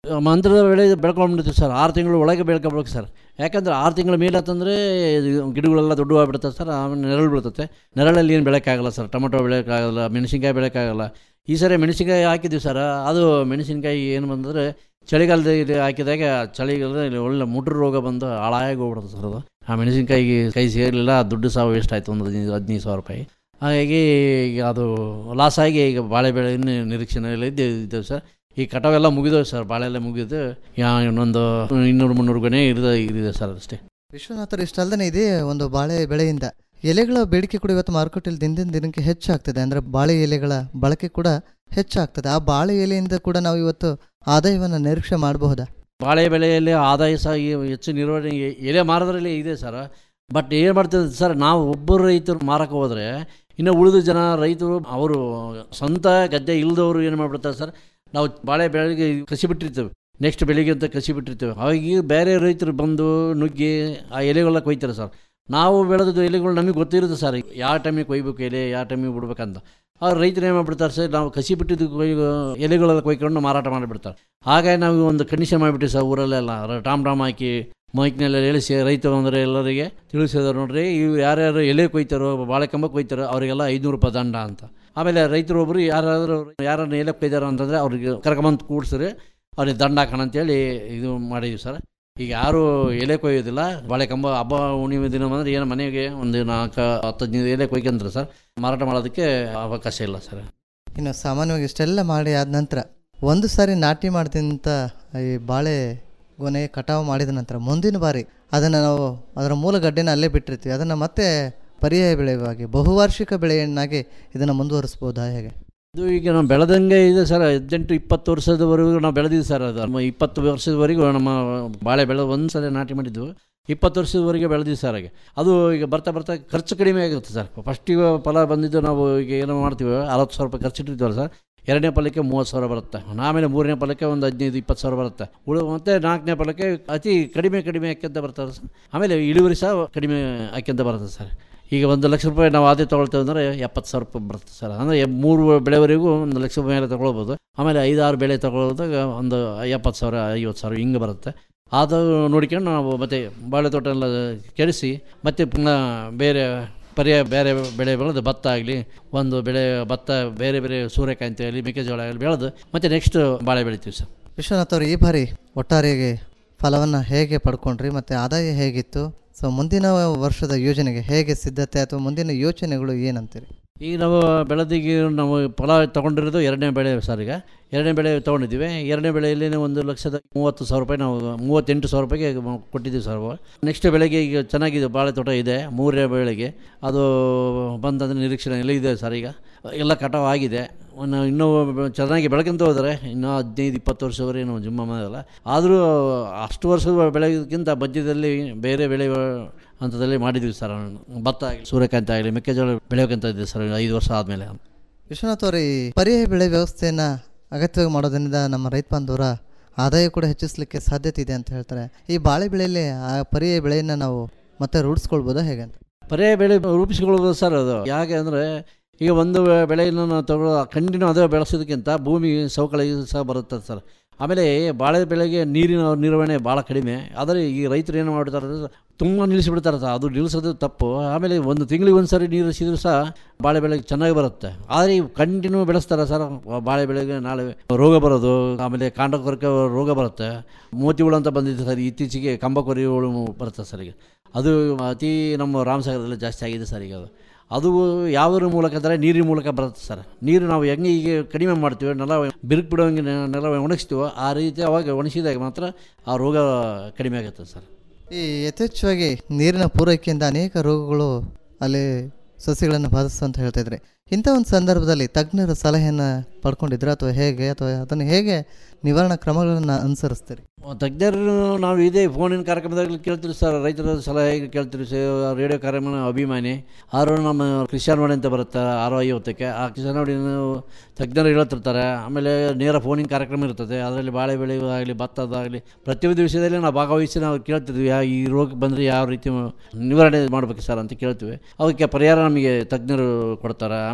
ಮಂತ್ರದ ಬೆಳೆ ಬೆಳ್ಕೊಂಡ್ಬಿಡ್ತೀವಿ ಸರ್ ಆರು ತಿಂಗಳು ಒಳಗೆ ಬೆಳ್ಕೊಬೇಕು ಸರ್ ಯಾಕಂದ್ರೆ ಆರು ತಿಂಗಳ ಮೇಲೆ ಅಂತಂದರೆ ಗಿಡಗಳೆಲ್ಲ ದೊಡ್ಡವಾಗ್ಬಿಡುತ್ತೆ ಸರ್ ಆಮೇಲೆ ನೆರಳು ಬೀಳ್ತತೆ ನೆರಳಲ್ಲಿ ಏನು ಬೆಳೆಯೋಕ್ಕಾಗಲ್ಲ ಸರ್ ಟೊಮೊಟೊ ಬೆಳೆಯೋಕ್ಕಾಗಲ್ಲ ಮೆಣಸಿನ್ಕಾಯಿ ಬೆಳೆಯೋಕ್ಕಾಗಲ್ಲ ಈ ಸರಿ ಮೆಣಸಿನ್ಕಾಯಿ ಹಾಕಿದ್ವಿ ಸರ್ ಅದು ಮೆಣಸಿನ್ಕಾಯಿ ಏನು ಬಂದರೆ ಚಳಿಗಾಲದಲ್ಲಿ ಹಾಕಿದಾಗ ಚಳಿಗಾಲದಲ್ಲಿ ಒಳ್ಳೆ ಮುಟ್ರು ರೋಗ ಬಂದು ಹಾಳಾಗಿ ಹೋಗ್ಬಿಡುತ್ತೆ ಸರ್ ಅದು ಆ ಮೆಣಸಿನ್ಕಾಯಿಗೆ ಕೈ ಸೇರಲಿಲ್ಲ ದುಡ್ಡು ಸಾವು ವೇಸ್ಟ್ ಆಯಿತು ಒಂದು ಹದಿನೈದು ಹದಿನೈದು ಸಾವಿರ ರೂಪಾಯಿ ಹಾಗಾಗಿ ಈಗ ಅದು ಲಾಸ್ ಆಗಿ ಈಗ ಬಾಳೆ ಬೆಳೆ ಇನ್ನು ನಿರೀಕ್ಷೆಯಲ್ಲಿ ಇದ್ದೇವೆ ಇದ್ದೇವೆ ಸರ್ ಈ ಕಟಾವೆಲ್ಲ ಮುಗಿದವು ಸರ್ ಬಾಳೆ ಎಲ್ಲ ಮುಗಿದು ಯಾ ಇನ್ನೊಂದು ಇನ್ನೂರು ಮುನ್ನೂರು ಗೊನೆ ಇರಿದೆ ಇದೆ ಸರ್ ಅಷ್ಟೇ ವಿಶ್ವನಾಥರು ಇಷ್ಟಲ್ದೇ ಇದೇ ಒಂದು ಬಾಳೆ ಬೆಳೆಯಿಂದ ಎಲೆಗಳ ಬೇಡಿಕೆ ಕೂಡ ಇವತ್ತು ಮಾರುಕಟ್ಟೆಯಲ್ಲಿ ದಿನದಿಂದ ದಿನಕ್ಕೆ ಹೆಚ್ಚಾಗ್ತದೆ ಅಂದರೆ ಬಾಳೆ ಎಲೆಗಳ ಬಳಕೆ ಕೂಡ ಹೆಚ್ಚಾಗ್ತದೆ ಆ ಬಾಳೆ ಎಲೆಯಿಂದ ಕೂಡ ನಾವು ಇವತ್ತು ಆದಾಯವನ್ನು ನಿರೀಕ್ಷೆ ಮಾಡಬಹುದಾ ಬಾಳೆ ಬೆಳೆಯಲ್ಲಿ ಆದಾಯ ಸಹ ಈ ಹೆಚ್ಚು ನಿರ್ವಹಣೆ ಎ- ಎಲೆ ಮಾರೋದ್ರಲ್ಲಿ ಇದೆ ಸರ್ ಬಟ್ ಏನು ಮಾಡ್ತದೆ ಸರ್ ನಾವು ಒಬ್ಬರು ರೈತರು ಮಾರಕ್ಕೆ ಹೋದರೆ ಇನ್ನು ಉಳಿದ ಜನ ರೈತರು ಅವರು ಸ್ವಂತ ಗದ್ದೆ ಇಲ್ಲದವರು ಏನು ಮಾಡ್ಬಿಡ್ತಾರೆ ಸರ್ ನಾವು ಬಾಳೆ ಬೆಳೆಗೆ ಕಸಿ ಬಿಟ್ಟಿರ್ತೇವೆ ನೆಕ್ಸ್ಟ್ ಬೆಳಿಗ್ಗೆ ಅಂತ ಕಸಿ ಬಿಟ್ಟಿರ್ತೇವೆ ಅವಾಗ ಈಗ ಬೇರೆ ರೈತರು ಬಂದು ನುಗ್ಗಿ ಆ ಎಲೆಗಳನ್ನ ಕೊಯ್ತಾರೆ ಸರ್ ನಾವು ಬೆಳೆದ ಎಲೆಗಳು ನಮಗೆ ಗೊತ್ತಿರುತ್ತೆ ಸರ್ ಯಾವ ಟೈಮಿಗೆ ಕೊಯ್ಬೇಕು ಎಲೆ ಯಾವ ಟೈಮಿಗೆ ಬಿಡ್ಬೇಕಂತ ಆ ರೈತರು ಏನು ಮಾಡ್ಬಿಡ್ತಾರೆ ಸರ್ ನಾವು ಕಸಿ ಬಿಟ್ಟಿದ್ದು ಕೊಯ್ ಎಲೆಗಳೆಲ್ಲ ಕೊಯ್ಕೊಂಡು ಮಾರಾಟ ಮಾಡಿಬಿಡ್ತಾರೆ ಹಾಗಾಗಿ ನಾವು ಒಂದು ಕಂಡೀಷನ್ ಮಾಡಿಬಿಟ್ಟು ಸರ್ ಊರಲ್ಲೆಲ್ಲ ರ- ಟಾಮ್ ಟಾಮ್ ಹಾಕಿ ಮೈಕ್ನೆಲ್ಲ ಇಳಿಸಿ ರೈತರು ಅಂದರೆ ಎಲ್ಲರಿಗೆ ತಿಳಿಸಿದ್ರು ನೋಡ್ರಿ ಇವು ಯಾರ್ಯಾರು ಎಲೆ ಕೊಯ್ತಾರೋ ಬಾಳೆ ಕಂಬ ಕೊಯ್ತಾರೋ ಅವರಿಗೆಲ್ಲ ಐದುನೂರು ರೂಪಾಯಿ ದಂಡ ಅಂತ ಆಮೇಲೆ ರೈತರು ಒಬ್ಬರು ಯಾರಾದರೂ ಯಾರನ್ನು ಎಲೆ ಕೊಯ್ದಾರ ಅಂತಂದರೆ ಅವ್ರಿಗೆ ಕರ್ಕೊಂಬಂದು ಕೂಡ್ಸ್ರಿ ಅವ್ರಿಗೆ ದಂಡ ಹಾಕೋಣ ಅಂತೇಳಿ ಇದು ಮಾಡಿದ್ವಿ ಸರ್ ಈಗ ಯಾರು ಎಲೆ ಕೊಯ್ಯೋದಿಲ್ಲ ಬಾಳೆ ಕಂಬ ಹಬ್ಬ ಹುಣ್ಣಿಮೆ ದಿನ ಬಂದರೆ ಏನು ಮನೆಗೆ ಒಂದು ನಾಲ್ಕು ಹತ್ತು ಹದಿನೈದು ಎಲೆ ಕೊಯ್ಕೊಂಡ್ರೆ ಸರ್ ಮಾರಾಟ ಮಾಡೋದಕ್ಕೆ ಅವಕಾಶ ಇಲ್ಲ ಸರ್ ಇನ್ನು ಸಾಮಾನ್ಯವಾಗಿ ಇಷ್ಟೆಲ್ಲ ಮಾಡಿ ಆದ ನಂತರ ಒಂದು ಸಾರಿ ನಾಟಿ ಮಾಡಿದಂಥ ಈ ಬಾಳೆ ಗೊನೆ ಕಟಾವು ಮಾಡಿದ ನಂತರ ಮುಂದಿನ ಬಾರಿ ಅದನ್ನು ನಾವು ಅದರ ಮೂಲ ಗಡ್ಡೆನ ಅಲ್ಲೇ ಬಿಟ್ಟಿರ್ತೀವಿ ಅದನ್ನು ಮತ್ತೆ ಪರ್ಯಾಯ ಬೆಳೆಯಾಗಿ ಬಹುವಾರ್ಷಿಕ ಬೆಳೆಯನ್ನಾಗಿ ಇದನ್ನು ಮುಂದುವರಿಸ್ಬೋದಾ ಹೇಗೆ ಇದು ಈಗ ನಾವು ಬೆಳೆದಂಗೆ ಇದೆ ಸರ್ ಹದಿನೆಂಟು ಇಪ್ಪತ್ತು ವರ್ಷದವರೆಗೂ ನಾವು ಬೆಳೆದಿದ್ದು ಸರ್ ಅದು ನಮ್ಮ ಇಪ್ಪತ್ತು ವರ್ಷದವರೆಗೂ ನಮ್ಮ ಬಾಳೆ ಬೆಳೆ ಒಂದು ಸಲ ನಾಟಿ ಮಾಡಿದ್ದು ಇಪ್ಪತ್ತು ವರ್ಷದವರೆಗೆ ಬೆಳೆದಿದ್ದು ಸರ್ ಹಾಗೆ ಅದು ಈಗ ಬರ್ತಾ ಬರ್ತಾ ಖರ್ಚು ಕಡಿಮೆ ಆಗುತ್ತೆ ಸರ್ ಫಸ್ಟಿಗೆ ಫಲ ಬಂದಿದ್ದು ನಾವು ಈಗ ಏನೋ ಮಾಡ್ತೀವಿ ಅರವತ್ತು ಸಾವಿರ ರೂಪಾಯಿ ಖರ್ಚಿಟ್ಟಿರ್ತೀವಲ್ಲ ಸರ್ ಎರಡನೇ ಫಲಕ್ಕೆ ಮೂವತ್ತು ಸಾವಿರ ಬರುತ್ತೆ ಆಮೇಲೆ ಮೂರನೇ ಫಲಕ್ಕೆ ಒಂದು ಹದಿನೈದು ಇಪ್ಪತ್ತು ಸಾವಿರ ಬರುತ್ತೆ ಉಳು ಮತ್ತು ನಾಲ್ಕನೇ ಫಲಕ್ಕೆ ಅತಿ ಕಡಿಮೆ ಕಡಿಮೆ ಹಾಕ್ಯಂತ ಬರ್ತಾರೆ ಸರ್ ಆಮೇಲೆ ಇಳುವರಿ ಸಹ ಕಡಿಮೆ ಹಾಕ್ಯಂತ ಬರುತ್ತೆ ಸರ್ ಈಗ ಒಂದು ಲಕ್ಷ ರೂಪಾಯಿ ನಾವು ಅದೇ ತೊಗೊಳ್ತೇವೆ ಅಂದರೆ ಎಪ್ಪತ್ತು ಸಾವಿರ ರೂಪಾಯಿ ಬರುತ್ತೆ ಸರ್ ಅಂದರೆ ಎ- ಮೂರು ಬೆಳೆವರೆಗೂ ಒಂದು ಲಕ್ಷ ರೂಪಾಯಿ ಮೇಲೆ ತೊಗೊಳ್ಬೋದು ಆಮೇಲೆ ಐದಾರು ಬೆಳೆ ತೊಗೊಳೋದಾಗ ಒಂದು ಎಪ್ಪತ್ತು ಸಾವಿರ ಐವತ್ತು ಸಾವಿರ ಹಿಂಗೆ ಬರುತ್ತೆ ಅದು ನೋಡ್ಕೊಂಡು ನಾವು ಮತ್ತೆ ಬಾಳೆ ತೋಟ ಎಲ್ಲ ಕೆಡಿಸಿ ಮತ್ತೆ ಪುನಃ ಬೇರೆ ಪರ್ಯಾಯ ಬೇರೆ ಬೆಳೆ ಬೆಳೆದು ಭತ್ತ ಆಗಲಿ ಒಂದು ಬೆಳೆ ಭತ್ತ ಬೇರೆ ಬೇರೆ ಸೂರ್ಯಕಾಯಿ ಅಂತ ಆಗಲಿ ಮೆಕ್ಕೆಜೋಳ ಆಗಲಿ ಬೆಳೆದು ಮತ್ತೆ ನೆಕ್ಸ್ಟ್ ಬಾಳೆ ಬೆಳಿತೀವಿ ಸರ್ ವಿಶ್ವನಾಥ್ ಅವರು ಈ ಬಾರಿ ಒಟ್ಟಾರೆಯಾಗಿ ಫಲವನ್ನು ಹೇಗೆ ಪಡ್ಕೊಂಡ್ರಿ ಮತ್ತು ಆದಾಯ ಹೇಗಿತ್ತು ಸೊ ಮುಂದಿನ ವರ್ಷದ ಯೋಜನೆಗೆ ಹೇಗೆ ಸಿದ್ಧತೆ ಅಥವಾ ಮುಂದಿನ ಯೋಚನೆಗಳು ಏನಂತೀರಿ ಈಗ ನಾವು ಬೆಳೆದಿಗೆ ನಾವು ಫಲ ತೊಗೊಂಡಿರೋದು ಎರಡನೇ ಬೆಳೆ ಸರ್ ಈಗ ಎರಡನೇ ಬೆಳೆ ತೊಗೊಂಡಿದ್ದೀವಿ ಎರಡನೇ ಬೆಳೆಯಲ್ಲಿ ಒಂದು ಲಕ್ಷದ ಮೂವತ್ತು ಸಾವಿರ ರೂಪಾಯಿ ನಾವು ಮೂವತ್ತೆಂಟು ಸಾವಿರ ರೂಪಾಯಿಗೆ ಮ- ಕೊಟ್ಟಿದ್ದೀವಿ ಸರ್ ನೆಕ್ಸ್ಟ್ ಬೆಳೆಗೆ ಈಗ ಚೆನ್ನಾಗಿದೆ ಬಾಳೆ ತೋಟ ಇದೆ ಮೂರನೇ ಬೆಳೆಗೆ ಅದು ಬಂದಂದ್ರೆ ನಿರೀಕ್ಷಣೆ ಎಲ್ಲ ಇದೆ ಸರ್ ಈಗ ಎಲ್ಲ ಕಟಾವು ಆಗಿದೆ ಒಂದು ಇನ್ನೂ ಬೆ- ಚೆನ್ನಾಗಿ ಬೆಳಕಂತ ಹೋದರೆ ಇನ್ನೂ ಹದಿನೈದು ಇಪ್ಪತ್ತು ವರ್ಷವರೆಗೆ ನಾವು ಜಿಮ್ಮ ಮಾಡೋಲ್ಲ ಆದರೂ ಅಷ್ಟು ವರ್ಷದ ಬೆಳೆಗಿಂತ ಮಧ್ಯದಲ್ಲಿ ಬೇರೆ ಬೆಳೆ ಹಂತದಲ್ಲಿ ಮಾಡಿದ್ವಿ ಸರ್ ಭತ್ತ ಆಗಲಿ ಸೂರ್ಯಕಾಂತಿ ಆಗಲಿ ಮೆಕ್ಕೆಜೋಳ ಬೆಳೆಯೋಕ್ಕಂತ ಇದೆ ಸರ್ ಐದು ವರ್ಷ ಆದಮೇಲೆ ವಿಶ್ವನಾಥ್ ಅವರು ಈ ಪರ್ಯಾಯ ಬೆಳೆ ವ್ಯವಸ್ಥೆಯನ್ನು ಅಗತ್ಯವಾಗಿ ಮಾಡೋದ್ರಿಂದ ನಮ್ಮ ರೈತ ಬಾಂಧವರ ಆದಾಯ ಕೂಡ ಹೆಚ್ಚಿಸಲಿಕ್ಕೆ ಸಾಧ್ಯತೆ ಇದೆ ಅಂತ ಹೇಳ್ತಾರೆ ಈ ಬಾಳೆ ಬೆಳೆಯಲ್ಲಿ ಆ ಪರ್ಯಾಯ ಬೆಳೆಯನ್ನು ನಾವು ಮತ್ತೆ ರೂಢಿಸ್ಕೊಳ್ಬೋದಾ ಹೇಗೆ ಅಂತ ಪರ್ಯಾಯ ಬೆಳೆ ರೂಪಿಸಿಕೊಳ್ಳೋದು ಸರ್ ಅದು ಯಾಕೆ ಅಂದರೆ ಈಗ ಒಂದು ಬೆಳೆಯನ್ನು ನಾವು ತಗೊಳ್ಳೋ ಕಂಟಿನ್ಯೂ ಅದೇ ಬೆಳೆಸೋದಕ್ಕಿಂತ ಭೂಮಿ ಸವಕಳಿ ಸಹ ಬರುತ್ತೆ ಸರ್ ಆಮೇಲೆ ಬಾಳೆ ಬೆಳೆಗೆ ನೀರಿನ ನಿರ್ವಹಣೆ ಭಾಳ ಕಡಿಮೆ ಆದರೆ ಈ ರೈತರು ಏನು ಮಾಡ್ತಾರೆ ಅಂದ್ರೆ ತುಂಬ ನಿಲ್ಲಿಸಿಬಿಡ್ತಾರೆ ಸರ್ ಅದು ನಿಲ್ಲಿಸೋದು ತಪ್ಪು ಆಮೇಲೆ ಒಂದು ತಿಂಗಳಿಗೆ ಒಂದು ಸರಿ ನೀರು ಹರಿಸಿದ್ರು ಸಹ ಬಾಳೆ ಬೆಳೆಗೆ ಚೆನ್ನಾಗಿ ಬರುತ್ತೆ ಆದರೆ ಇವು ಕಂಟಿನ್ಯೂ ಬೆಳೆಸ್ತಾರೆ ಸರ್ ಬಾಳೆ ಬೆಳೆಗೆ ನಾಳೆ ರೋಗ ಬರೋದು ಆಮೇಲೆ ಕಾಂಡ ಕೊರಕೆ ರೋಗ ಬರುತ್ತೆ ಮೋತಿ ಹುಳು ಅಂತ ಬಂದಿದೆ ಸರ್ ಇತ್ತೀಚೆಗೆ ಕಂಬ ಕೊರಿ ಹುಳು ಬರುತ್ತೆ ಸರ್ ಈಗ ಅದು ಅತಿ ನಮ್ಮ ರಾಮಸಾಗರದಲ್ಲಿ ಜಾಸ್ತಿ ಆಗಿದೆ ಸರ್ ಈಗ ಅದು ಅದು ಯಾವುದ್ರ ಮೂಲಕ ಅಂದರೆ ನೀರಿನ ಮೂಲಕ ಬರುತ್ತೆ ಸರ್ ನೀರು ನಾವು ಹೆಂಗೆ ಈಗ ಕಡಿಮೆ ಮಾಡ್ತೀವಿ ನೆಲ ಬಿರುಕು ಬಿಡೋಂಗೆ ನೆ- ನೆಲ ಒಣಗಿಸ್ತೀವೋ ಆ ರೀತಿ ಅವಾಗ ಒಣಗಿಸಿದಾಗ ಮಾತ್ರ ಆ ರೋಗ ಕಡಿಮೆ ಆಗುತ್ತೆ ಸರ್ ಈ ಯಥೇಚ್ಛವಾಗಿ ನೀರಿನ ಪೂರೈಕೆಯಿಂದ ಅನೇಕ ರೋಗಗಳು ಅಲ್ಲಿ ಸಸ್ಯಗಳನ್ನು ಬಾಧಿಸ್ತು ಅಂತ ಹೇಳ್ತಾ ಇದ್ರಿ ಇಂಥ ಒಂದು ಸಂದರ್ಭದಲ್ಲಿ ತಜ್ಞರ ಸಲಹೆಯನ್ನು ಪಡ್ಕೊಂಡಿದ್ರೆ ಅಥವಾ ಹೇಗೆ ಅಥವಾ ಅದನ್ನು ಹೇಗೆ ನಿವಾರಣಾ ಕ್ರಮಗಳನ್ನು ಅನುಸರಿಸ್ತೀರಿ ತಜ್ಞರು ನಾವು ಇದೇ ಫೋನಿನ ಕಾರ್ಯಕ್ರಮದಲ್ಲಿ ಕೇಳ್ತೀವಿ ಸರ್ ರೈತರ ಸಲಹೆ ಕೇಳ್ತೀವಿ ಸರ್ ರೇಡಿಯೋ ಕಾರ್ಯಕ್ರಮ ಅಭಿಮಾನಿ ಆರು ನಮ್ಮ ಕೃಷಿಯನ್ವಾಡಿ ಅಂತ ಬರುತ್ತೆ ಆರು ಐವತ್ತಕ್ಕೆ ಆ ಕೃಷಿಯನ್ವಾಡಿ ತಜ್ಞರು ಹೇಳ್ತಿರ್ತಾರೆ ಆಮೇಲೆ ನೇರ ಫೋನಿನ ಕಾರ್ಯಕ್ರಮ ಇರ್ತದೆ ಅದರಲ್ಲಿ ಬಾಳೆ ಬೆಳೆಯೋದಾಗಲಿ ಭತ್ತದಾಗಲಿ ಪ್ರತಿಯೊಂದು ವಿಷಯದಲ್ಲಿ ನಾವು ಭಾಗವಹಿಸಿ ನಾವು ಕೇಳ್ತಿದ್ವಿ ಯಾ ಈ ರೋಗ ಬಂದರೆ ಯಾವ ರೀತಿ ನಿವಾರಣೆ ಮಾಡ್ಬೇಕು ಸರ್ ಅಂತ ಕೇಳ್ತೀವಿ ಅವಕ್ಕೆ ಪರಿಹಾರ ನಮಗೆ ತಜ್ಞರು ಕೊಡ್ತಾರೆ ಆಮೇಲೆ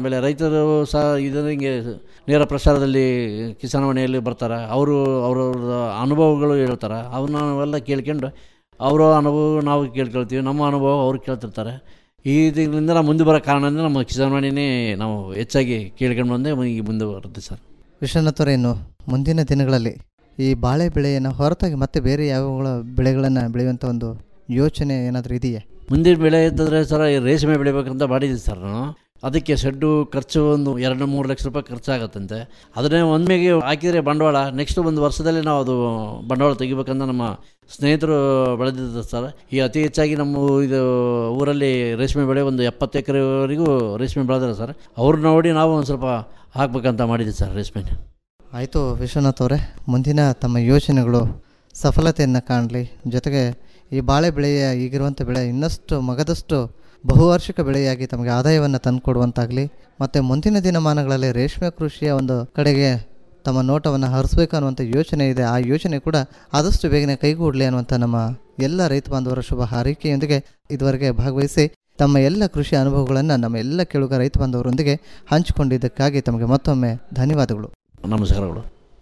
ಆಮೇಲೆ ರೈತರು ಸಹ ಇದನ್ನು ಹಿಂಗೆ ನೇರ ಪ್ರಸಾರದಲ್ಲಿ ಕಿಸಾನವಾಣಿಯಲ್ಲಿ ಬರ್ತಾರೆ ಅವರು ಅವರವ್ರ ಅನುಭವಗಳು ಹೇಳ್ತಾರೆ ಅವನ್ನ ನಾವೆಲ್ಲ ಕೇಳ್ಕೊಂಡು ಅವರ ಅನುಭವ ನಾವು ಕೇಳ್ಕೊಳ್ತೀವಿ ನಮ್ಮ ಅನುಭವ ಅವ್ರು ಕೇಳ್ತಿರ್ತಾರೆ ಈ ಇದರಿಂದ ನಾವು ಮುಂದೆ ಬರೋ ಕಾರಣ ಅಂದರೆ ನಮ್ಮ ಕಿಸಾನವಾಣಿನೇ ನಾವು ಹೆಚ್ಚಾಗಿ ಕೇಳ್ಕೊಂಡು ಬಂದೆ ಈಗ ಮುಂದೆ ಬರುತ್ತೆ ಸರ್ ವಿಶ್ವನಾಥ್ ಅವರೇ ಇನ್ನು ಮುಂದಿನ ದಿನಗಳಲ್ಲಿ ಈ ಬಾಳೆ ಬೆಳೆಯನ್ನು ಹೊರತಾಗಿ ಮತ್ತೆ ಬೇರೆ ಯಾವ ಬೆಳೆಗಳನ್ನು ಬೆಳೆಯುವಂಥ ಒಂದು ಯೋಚನೆ ಏನಾದರೂ ಇದೆಯೇ ಮುಂದಿನ ಬೆಳೆ ಇದ್ದರೆ ಸರ್ ಈ ರೇಷ್ಮೆ ಬೆಳಿಬೇಕಂತ ಮಾಡಿದ್ದೀವಿ ಸರ್ ನಾನು ಅದಕ್ಕೆ ಶೆಡ್ಡು ಖರ್ಚು ಒಂದು ಎರಡು ಮೂರು ಲಕ್ಷ ರೂಪಾಯಿ ಖರ್ಚಾಗತ್ತಂತೆ ಅದನ್ನೇ ಒಮ್ಮೆಗೆ ಹಾಕಿದರೆ ಬಂಡವಾಳ ನೆಕ್ಸ್ಟ್ ಒಂದು ವರ್ಷದಲ್ಲಿ ನಾವು ಅದು ಬಂಡವಾಳ ತೆಗಿಬೇಕಂತ ನಮ್ಮ ಸ್ನೇಹಿತರು ಬೆಳೆದಿದ್ದು ಸರ್ ಈ ಅತಿ ಹೆಚ್ಚಾಗಿ ನಮ್ಮ ಇದು ಊರಲ್ಲಿ ರೇಷ್ಮೆ ಬೆಳೆ ಒಂದು ಎಪ್ಪತ್ತು ಎಕರೆವರೆಗೂ ರೇಷ್ಮೆ ಬೆಳೆದಾರೆ ಸರ್ ಅವ್ರು ನೋಡಿ ನಾವು ಒಂದು ಸ್ವಲ್ಪ ಹಾಕ್ಬೇಕಂತ ಮಾಡಿದ್ದೀವಿ ಸರ್ ರೇಷ್ಮೆನ ಆಯಿತು ವಿಶ್ವನಾಥ್ ಅವರೇ ಮುಂದಿನ ತಮ್ಮ ಯೋಚನೆಗಳು ಸಫಲತೆಯನ್ನು ಕಾಣಲಿ ಜೊತೆಗೆ ಈ ಬಾಳೆ ಬೆಳೆಯ ಈಗಿರುವಂಥ ಬೆಳೆ ಇನ್ನಷ್ಟು ಮಗದಷ್ಟು ಬಹುವಾರ್ಷಿಕ ಬೆಳೆಯಾಗಿ ತಮಗೆ ಆದಾಯವನ್ನು ತಂದುಕೊಡುವಂತಾಗಲಿ ಮತ್ತು ಮುಂದಿನ ದಿನಮಾನಗಳಲ್ಲಿ ರೇಷ್ಮೆ ಕೃಷಿಯ ಒಂದು ಕಡೆಗೆ ತಮ್ಮ ನೋಟವನ್ನು ಹರಿಸ್ಬೇಕು ಅನ್ನುವಂಥ ಯೋಚನೆ ಇದೆ ಆ ಯೋಚನೆ ಕೂಡ ಆದಷ್ಟು ಬೇಗನೆ ಕೈಗೂಡಲಿ ಅನ್ನುವಂಥ ನಮ್ಮ ಎಲ್ಲ ರೈತ ಬಾಂಧವರ ಶುಭ ಹಾರೈಕೆಯೊಂದಿಗೆ ಇದುವರೆಗೆ ಭಾಗವಹಿಸಿ ತಮ್ಮ ಎಲ್ಲ ಕೃಷಿ ಅನುಭವಗಳನ್ನು ನಮ್ಮ ಎಲ್ಲ ಕೇಳುಗ ರೈತ ಬಾಂಧವರೊಂದಿಗೆ ಹಂಚಿಕೊಂಡಿದ್ದಕ್ಕಾಗಿ ತಮಗೆ ಮತ್ತೊಮ್ಮೆ ಧನ್ಯವಾದಗಳು ನಮಸ್ಕಾರಗಳು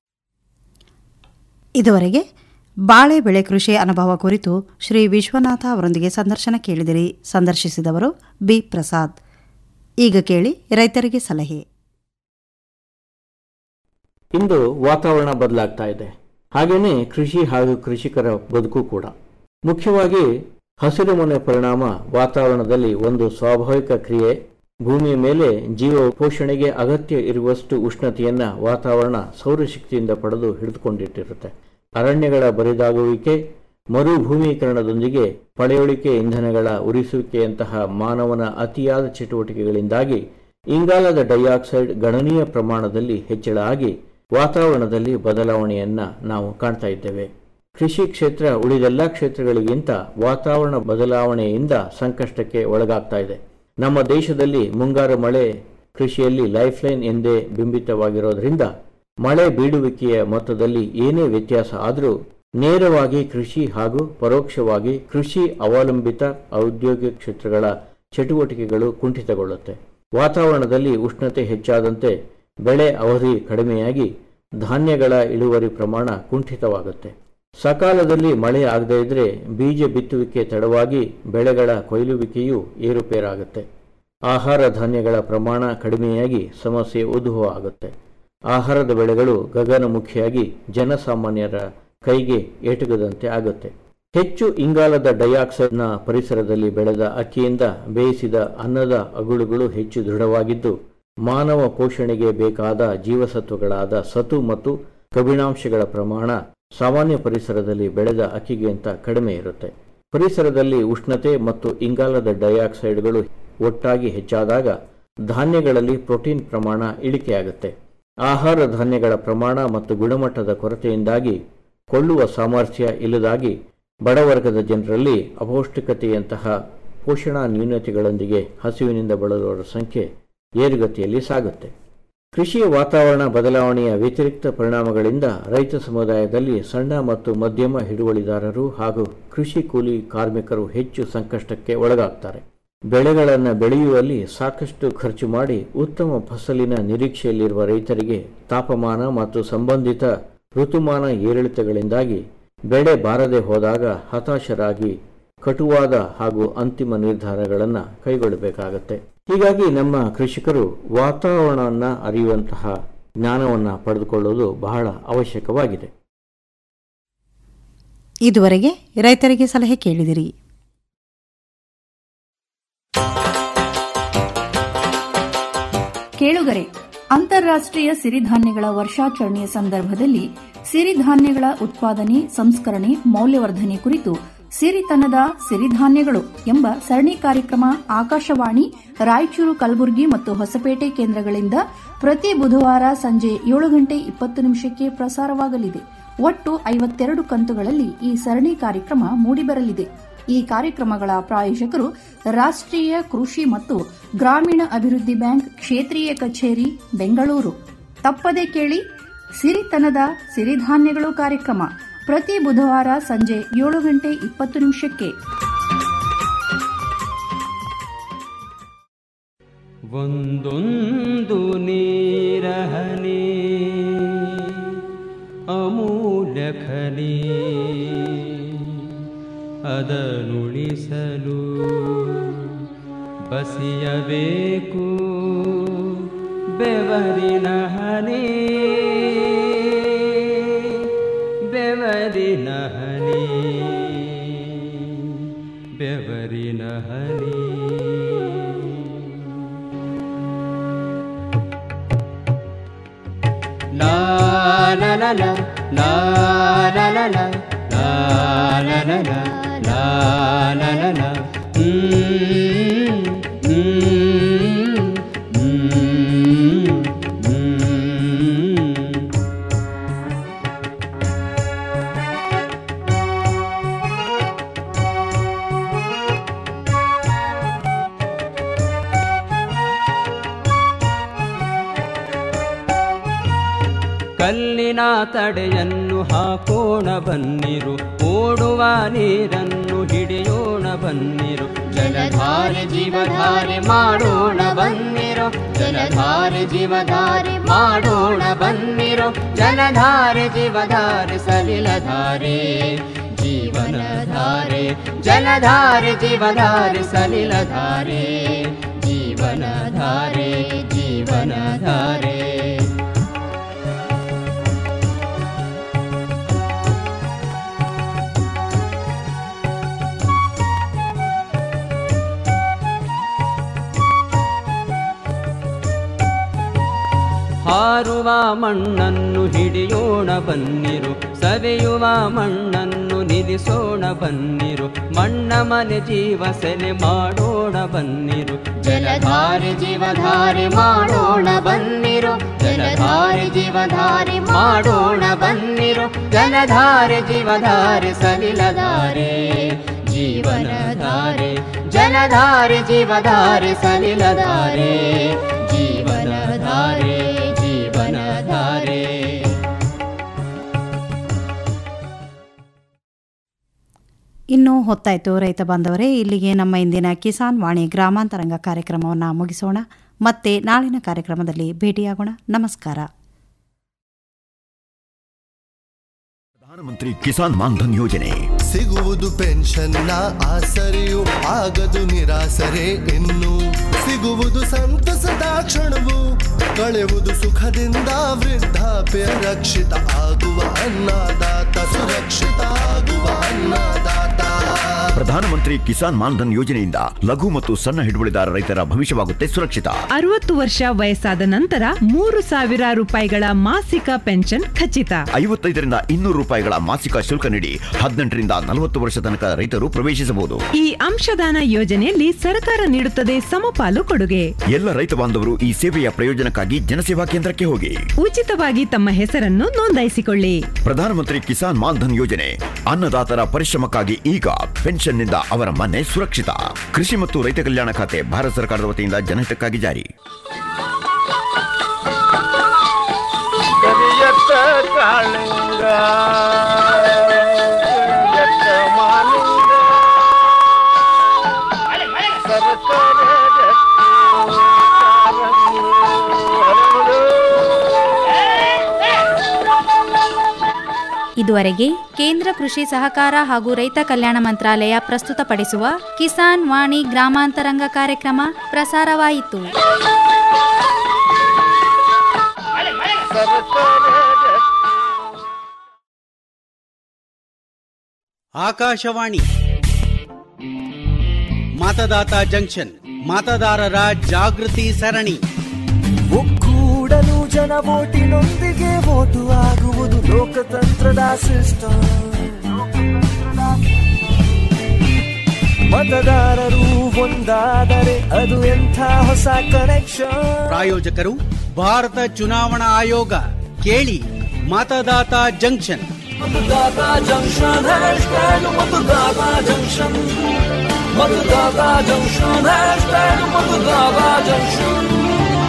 ಇದುವರೆಗೆ ಬಾಳೆ ಬೆಳೆ ಕೃಷಿ ಅನುಭವ ಕುರಿತು ಶ್ರೀ ವಿಶ್ವನಾಥ ಅವರೊಂದಿಗೆ ಸಂದರ್ಶನ ಕೇಳಿದಿರಿ ಸಂದರ್ಶಿಸಿದವರು ಬಿ ಪ್ರಸಾದ್ ಈಗ ಕೇಳಿ ರೈತರಿಗೆ ಸಲಹೆ ಇಂದು ವಾತಾವರಣ ಬದಲಾಗ್ತಾ ಇದೆ ಹಾಗೆಯೇ ಕೃಷಿ ಹಾಗೂ ಕೃಷಿಕರ ಬದುಕು ಕೂಡ ಮುಖ್ಯವಾಗಿ ಹಸಿರು ಮನೆ ಪರಿಣಾಮ ವಾತಾವರಣದಲ್ಲಿ ಒಂದು ಸ್ವಾಭಾವಿಕ ಕ್ರಿಯೆ ಭೂಮಿಯ ಮೇಲೆ ಜೀವ ಪೋಷಣೆಗೆ ಅಗತ್ಯ ಇರುವಷ್ಟು ಉಷ್ಣತೆಯನ್ನ ವಾತಾವರಣ ಸೌರಶಕ್ತಿಯಿಂದ ಪಡೆದು ಹಿಡಿದುಕೊಂಡಿಟ್ಟಿರುತ್ತೆ ಅರಣ್ಯಗಳ ಬರಿದಾಗುವಿಕೆ ಮರುಭೂಮೀಕರಣದೊಂದಿಗೆ ಪಳೆಯುಳಿಕೆ ಇಂಧನಗಳ ಉರಿಸುವಿಕೆಯಂತಹ ಮಾನವನ ಅತಿಯಾದ ಚಟುವಟಿಕೆಗಳಿಂದಾಗಿ ಇಂಗಾಲದ ಡೈಆಕ್ಸೈಡ್ ಗಣನೀಯ ಪ್ರಮಾಣದಲ್ಲಿ ಹೆಚ್ಚಳ ಆಗಿ ವಾತಾವರಣದಲ್ಲಿ ಬದಲಾವಣೆಯನ್ನ ನಾವು ಕಾಣ್ತಾ ಇದ್ದೇವೆ ಕೃಷಿ ಕ್ಷೇತ್ರ ಉಳಿದೆಲ್ಲ ಕ್ಷೇತ್ರಗಳಿಗಿಂತ ವಾತಾವರಣ ಬದಲಾವಣೆಯಿಂದ ಸಂಕಷ್ಟಕ್ಕೆ ಒಳಗಾಗ್ತಾ ಇದೆ ನಮ್ಮ ದೇಶದಲ್ಲಿ ಮುಂಗಾರು ಮಳೆ ಕೃಷಿಯಲ್ಲಿ ಲೈಫ್ಲೈನ್ ಎಂದೇ ಬಿಂಬಿತವಾಗಿರೋದ್ರಿಂದ ಮಳೆ ಬೀಳುವಿಕೆಯ ಮೊತ್ತದಲ್ಲಿ ಏನೇ ವ್ಯತ್ಯಾಸ ಆದರೂ ನೇರವಾಗಿ ಕೃಷಿ ಹಾಗೂ ಪರೋಕ್ಷವಾಗಿ ಕೃಷಿ ಅವಲಂಬಿತ ಔದ್ಯೋಗಿಕ ಕ್ಷೇತ್ರಗಳ ಚಟುವಟಿಕೆಗಳು ಕುಂಠಿತಗೊಳ್ಳುತ್ತೆ ವಾತಾವರಣದಲ್ಲಿ ಉಷ್ಣತೆ ಹೆಚ್ಚಾದಂತೆ ಬೆಳೆ ಅವಧಿ ಕಡಿಮೆಯಾಗಿ ಧಾನ್ಯಗಳ ಇಳುವರಿ ಪ್ರಮಾಣ ಕುಂಠಿತವಾಗುತ್ತೆ ಸಕಾಲದಲ್ಲಿ ಮಳೆ ಆಗದೇ ಇದ್ರೆ ಬೀಜ ಬಿತ್ತುವಿಕೆ ತಡವಾಗಿ ಬೆಳೆಗಳ ಕೊಯ್ಲುವಿಕೆಯೂ ಏರುಪೇರಾಗುತ್ತೆ ಆಹಾರ ಧಾನ್ಯಗಳ ಪ್ರಮಾಣ ಕಡಿಮೆಯಾಗಿ ಸಮಸ್ಯೆ ಉದ್ಭವ ಆಗುತ್ತೆ ಆಹಾರದ ಬೆಳೆಗಳು ಗಗನಮುಖಿಯಾಗಿ ಜನಸಾಮಾನ್ಯರ ಕೈಗೆ ಏಟುಗದಂತೆ ಆಗುತ್ತೆ ಹೆಚ್ಚು ಇಂಗಾಲದ ಡೈಆಕ್ಸೈಡ್ನ ಪರಿಸರದಲ್ಲಿ ಬೆಳೆದ ಅಕ್ಕಿಯಿಂದ ಬೇಯಿಸಿದ ಅನ್ನದ ಅಗುಳುಗಳು ಹೆಚ್ಚು ದೃಢವಾಗಿದ್ದು ಮಾನವ ಪೋಷಣೆಗೆ ಬೇಕಾದ ಜೀವಸತ್ವಗಳಾದ ಸತು ಮತ್ತು ಕಬ್ಬಿಣಾಂಶಗಳ ಪ್ರಮಾಣ ಸಾಮಾನ್ಯ ಪರಿಸರದಲ್ಲಿ ಬೆಳೆದ ಅಕ್ಕಿಗಿಂತ ಕಡಿಮೆ ಇರುತ್ತೆ ಪರಿಸರದಲ್ಲಿ ಉಷ್ಣತೆ ಮತ್ತು ಇಂಗಾಲದ ಡೈಆಕ್ಸೈಡ್ಗಳು ಒಟ್ಟಾಗಿ ಹೆಚ್ಚಾದಾಗ ಧಾನ್ಯಗಳಲ್ಲಿ ಪ್ರೋಟೀನ್ ಪ್ರಮಾಣ ಇಳಿಕೆಯಾಗುತ್ತೆ ಆಹಾರ ಧಾನ್ಯಗಳ ಪ್ರಮಾಣ ಮತ್ತು ಗುಣಮಟ್ಟದ ಕೊರತೆಯಿಂದಾಗಿ ಕೊಳ್ಳುವ ಸಾಮರ್ಥ್ಯ ಇಲ್ಲದಾಗಿ ಬಡವರ್ಗದ ಜನರಲ್ಲಿ ಅಪೌಷ್ಟಿಕತೆಯಂತಹ ಪೋಷಣಾ ನ್ಯೂನತೆಗಳೊಂದಿಗೆ ಹಸಿವಿನಿಂದ ಬಳಲುವವರ ಸಂಖ್ಯೆ ಏರುಗತಿಯಲ್ಲಿ ಸಾಗುತ್ತೆ ಕೃಷಿಯ ವಾತಾವರಣ ಬದಲಾವಣೆಯ ವ್ಯತಿರಿಕ್ತ ಪರಿಣಾಮಗಳಿಂದ ರೈತ ಸಮುದಾಯದಲ್ಲಿ ಸಣ್ಣ ಮತ್ತು ಮಧ್ಯಮ ಹಿಡುವಳಿದಾರರು ಹಾಗೂ ಕೃಷಿ ಕೂಲಿ ಕಾರ್ಮಿಕರು ಹೆಚ್ಚು ಸಂಕಷ್ಟಕ್ಕೆ ಒಳಗಾಗ್ತಾರೆ ಬೆಳೆಗಳನ್ನು ಬೆಳೆಯುವಲ್ಲಿ ಸಾಕಷ್ಟು ಖರ್ಚು ಮಾಡಿ ಉತ್ತಮ ಫಸಲಿನ ನಿರೀಕ್ಷೆಯಲ್ಲಿರುವ ರೈತರಿಗೆ ತಾಪಮಾನ ಮತ್ತು ಸಂಬಂಧಿತ ಋತುಮಾನ ಏರಿಳಿತಗಳಿಂದಾಗಿ ಬೆಳೆ ಬಾರದೆ ಹೋದಾಗ ಹತಾಶರಾಗಿ ಕಟುವಾದ ಹಾಗೂ ಅಂತಿಮ ನಿರ್ಧಾರಗಳನ್ನು ಕೈಗೊಳ್ಳಬೇಕಾಗತ್ತೆ ಹೀಗಾಗಿ ನಮ್ಮ ಕೃಷಿಕರು ವಾತಾವರಣವನ್ನು ಅರಿಯುವಂತಹ ಜ್ಞಾನವನ್ನು ಪಡೆದುಕೊಳ್ಳುವುದು ಬಹಳ ಅವಶ್ಯಕವಾಗಿದೆ ಇದುವರೆಗೆ ರೈತರಿಗೆ ಸಲಹೆ ಕೇಳಿದಿರಿ ಕೇಳುಗರೆ ಅಂತಾರಾಷ್ಟ್ರೀಯ ಸಿರಿಧಾನ್ಯಗಳ ವರ್ಷಾಚರಣೆಯ ಸಂದರ್ಭದಲ್ಲಿ ಸಿರಿಧಾನ್ಯಗಳ ಉತ್ಪಾದನೆ ಸಂಸ್ಕರಣೆ ಮೌಲ್ಯವರ್ಧನೆ ಕುರಿತು ಸಿರಿತನದ ಸಿರಿಧಾನ್ಯಗಳು ಎಂಬ ಸರಣಿ ಕಾರ್ಯಕ್ರಮ ಆಕಾಶವಾಣಿ ರಾಯಚೂರು ಕಲಬುರಗಿ ಮತ್ತು ಹೊಸಪೇಟೆ ಕೇಂದ್ರಗಳಿಂದ ಪ್ರತಿ ಬುಧವಾರ ಸಂಜೆ ಏಳು ಗಂಟೆ ಇಪ್ಪತ್ತು ನಿಮಿಷಕ್ಕೆ ಪ್ರಸಾರವಾಗಲಿದೆ ಒಟ್ಟು ಐವತ್ತೆರಡು ಕಂತುಗಳಲ್ಲಿ ಈ ಸರಣಿ ಕಾರ್ಯಕ್ರಮ ಮೂಡಿಬರಲಿದೆ ಈ ಕಾರ್ಯಕ್ರಮಗಳ ಪ್ರಾಯೋಜಕರು ರಾಷ್ಟ್ರೀಯ ಕೃಷಿ ಮತ್ತು ಗ್ರಾಮೀಣ ಅಭಿವೃದ್ಧಿ ಬ್ಯಾಂಕ್ ಕ್ಷೇತ್ರೀಯ ಕಚೇರಿ ಬೆಂಗಳೂರು ತಪ್ಪದೆ ಕೇಳಿ ಸಿರಿತನದ ಸಿರಿಧಾನ್ಯಗಳು ಕಾರ್ಯಕ್ರಮ ಪ್ರತಿ ಬುಧವಾರ ಸಂಜೆ ಏಳು ಗಂಟೆ ಇಪ್ಪತ್ತು ನಿಮಿಷಕ್ಕೆ ಒಂದೊಂದು ನೀರಹನಿ ಅಮೂಲ್ಯ ಖನಿ ಅದನುಳಿಸಲು ಬಸಿಯಬೇಕು ಬೆವರಿನ ಹನಿ ಬೆವರಿನ ಹನಿ ಬೆವರಿನ ಹನಿ ಲಾ la la la la la la la la la la la la la la la mm, mm, mm, mm. ಕಲ್ಲಿನ ತಡೆಯನ್ನು ಹಾಕೋಣ ಬನ್ನಿರು ಓಡುವ ನೀರನ್ನು ಹಿಡಿಯೋಣ ಬನ್ನಿರು ಜಲಧಾರೆ ಜೀವಧಾರೆ ಮಾಡೋಣ ಬನ್ನಿರು ಜಲಧಾರೆ ಜೀವಧಾರೆ ಮಾಡೋಣ ಬನ್ನಿರು ಜಲಧಾರೆ ಜೀವಧಾರೆ ಸಲಿಲಧಾರೆ ಜೀವನಧಾರೆ ಜಲಧಾರೆ ಜೀವಧಾರೆ ಸಲಿಲಧಾರೆ ಜೀವನಧಾರೆ ಜೀವನಧಾರೆ ಹಾರುವ ಮಣ್ಣನ್ನು ಹಿಡಿಯೋಣ ಬನ್ನಿರು ಸವೆಯುವ ಮಣ್ಣನ್ನು ನಿಲ್ಲಿಸೋಣ ಬನ್ನಿರು ಮಣ್ಣ ಮನೆ ಜೀವ ಸೆಲೆ ಮಾಡೋಣ ಬನ್ನಿರು ಜಲಧಾರೆ ಜೀವಧಾರೆ ಮಾಡೋಣ ಬನ್ನಿರು ಜಲಧಾರೆ ಜೀವಧಾರೆ ಮಾಡೋಣ ಬನ್ನಿರು ಜಲಧಾರೆ ಜೀವಧಾರೆ ಸಲಿಲಧಾರೆ ಜೀವನಧಾರೆ ಜಲಧಾರೆ ಜೀವಧಾರೆ ಸಲಿಲಧಾರೆ ಜೀವನಧಾರೆ ಜೀವನಧಾರೆ ಇನ್ನೂ ಹೊತ್ತಾಯಿತು ರೈತ ಬಾಂಧವರೇ ಇಲ್ಲಿಗೆ ನಮ್ಮ ಇಂದಿನ ಕಿಸಾನ್ ವಾಣಿ ಗ್ರಾಮಾಂತರಂಗ ಕಾರ್ಯಕ್ರಮವನ್ನು ಮುಗಿಸೋಣ ಮತ್ತೆ ನಾಳಿನ ಕಾರ್ಯಕ್ರಮದಲ್ಲಿ ಭೇಟಿಯಾಗೋಣ ನಮಸ್ಕಾರ ಪ್ರಧಾನಮಂತ್ರಿ ಕಿಸಾನ್ ಮಾನ್ಧನ್ ಯೋಜನೆ ಸಿಗುವುದು ಪೆನ್ಷನ್ನ ಆಸರೆಯು ಆಗದು ನಿರಾಸರೆ ಇನ್ನು ಸಿಗುವುದು ಸಂತಸದ ಕ್ಷಣವು ಕಳೆಯುವುದು ಸುಖದಿಂದ ವೃದ್ಧಾಪ್ಯ ರಕ್ಷಿತ ಆಗುವ ಅನ್ನದಾತ ಸುರಕ್ಷಿತ ಆಗುವ ಅನ್ನದಾತ ಪ್ರಧಾನಮಂತ್ರಿ ಕಿಸಾನ್ ಮಾನ್ಧನ್ ಯೋಜನೆಯಿಂದ ಲಘು ಮತ್ತು ಸಣ್ಣ ಹಿಡುವಳಿದಾರ ರೈತರ ಭವಿಷ್ಯವಾಗುತ್ತೆ ಸುರಕ್ಷಿತ ಅರವತ್ತು ವರ್ಷ ವಯಸ್ಸಾದ ನಂತರ ಮೂರು ಸಾವಿರ ರೂಪಾಯಿಗಳ ಮಾಸಿಕ ಪೆನ್ಷನ್ ಖಚಿತ ಐವತ್ತೈದರಿಂದ ಇನ್ನೂರು ರೂಪಾಯಿಗಳ ಮಾಸಿಕ ಶುಲ್ಕ ನೀಡಿ ಹದಿನೆಂಟರಿಂದ ನಲವತ್ತು ವರ್ಷ ತನಕ ರೈತರು ಪ್ರವೇಶಿಸಬಹುದು ಈ ಅಂಶದಾನ ಯೋಜನೆಯಲ್ಲಿ ಸರ್ಕಾರ ನೀಡುತ್ತದೆ ಸಮಪಾಲು ಕೊಡುಗೆ ಎಲ್ಲ ರೈತ ಬಾಂಧವರು ಈ ಸೇವೆಯ ಪ್ರಯೋಜನಕ್ಕಾಗಿ ಜನಸೇವಾ ಕೇಂದ್ರಕ್ಕೆ ಹೋಗಿ ಉಚಿತವಾಗಿ ತಮ್ಮ ಹೆಸರನ್ನು ನೋಂದಾಯಿಸಿಕೊಳ್ಳಿ ಪ್ರಧಾನಮಂತ್ರಿ ಕಿಸಾನ್ ಮಾನ್ಧನ್ ಯೋಜನೆ ಅನ್ನದಾತರ ಪರಿಶ್ರಮಕ್ಕಾಗಿ ಈಗ ಪೆನ್ಷನ್ನಿಂದ ಅವರ ಮನೆ ಸುರಕ್ಷಿತ ಕೃಷಿ ಮತ್ತು ರೈತ ಕಲ್ಯಾಣ ಖಾತೆ ಭಾರತ ಸರ್ಕಾರದ ವತಿಯಿಂದ ಜನಹಿತಕ್ಕಾಗಿ ಜಾರಿ ಕರಿಯತ್ತ ಕಾಳಿಂಗ ಕರಿಯತ್ತ ಮಾಲಿಂಗ ಸರಸರ ಜಟ್ಟಿ ಕಾರಂಗಿ ಹರಳು. ಇದುವರೆಗೆ ಕೇಂದ್ರ ಕೃಷಿ ಸಹಕಾರ ಹಾಗೂ ರೈತ ಕಲ್ಯಾಣ ಮಂತ್ರಾಲಯ ಪ್ರಸ್ತುತಪಡಿಸುವ ಕಿಸಾನ್ ವಾಣಿ ಗ್ರಾಮಾಂತರಂಗ ಕಾರ್ಯಕ್ರಮ ಪ್ರಸಾರವಾಯಿತು ಆಕಾಶವಾಣಿ ಮತದಾತ ಜಂಕ್ಷನ್ ಮತದಾರರ ಜಾಗೃತಿ ಸರಣಿ ಒಕ್ಕೂಡಲು ಜನ ಓಟಿನೊಂದಿಗೆ ಓಟು ಆಗುವುದು ಲೋಕತಂತ್ರದ ಸಿಸ್ಟಮ್ ಮತದಾರರು ಒಂದಾದರೆ ಅದು ಎಂಥ ಹೊಸ ಕನೆಕ್ಷನ್ ಪ್ರಾಯೋಜಕರು ಭಾರತ ಚುನಾವಣಾ ಆಯೋಗ ಕೇಳಿ Matdata junction Matdata junction hashtag Matdata junction Matdata junction hashtag Matdata junction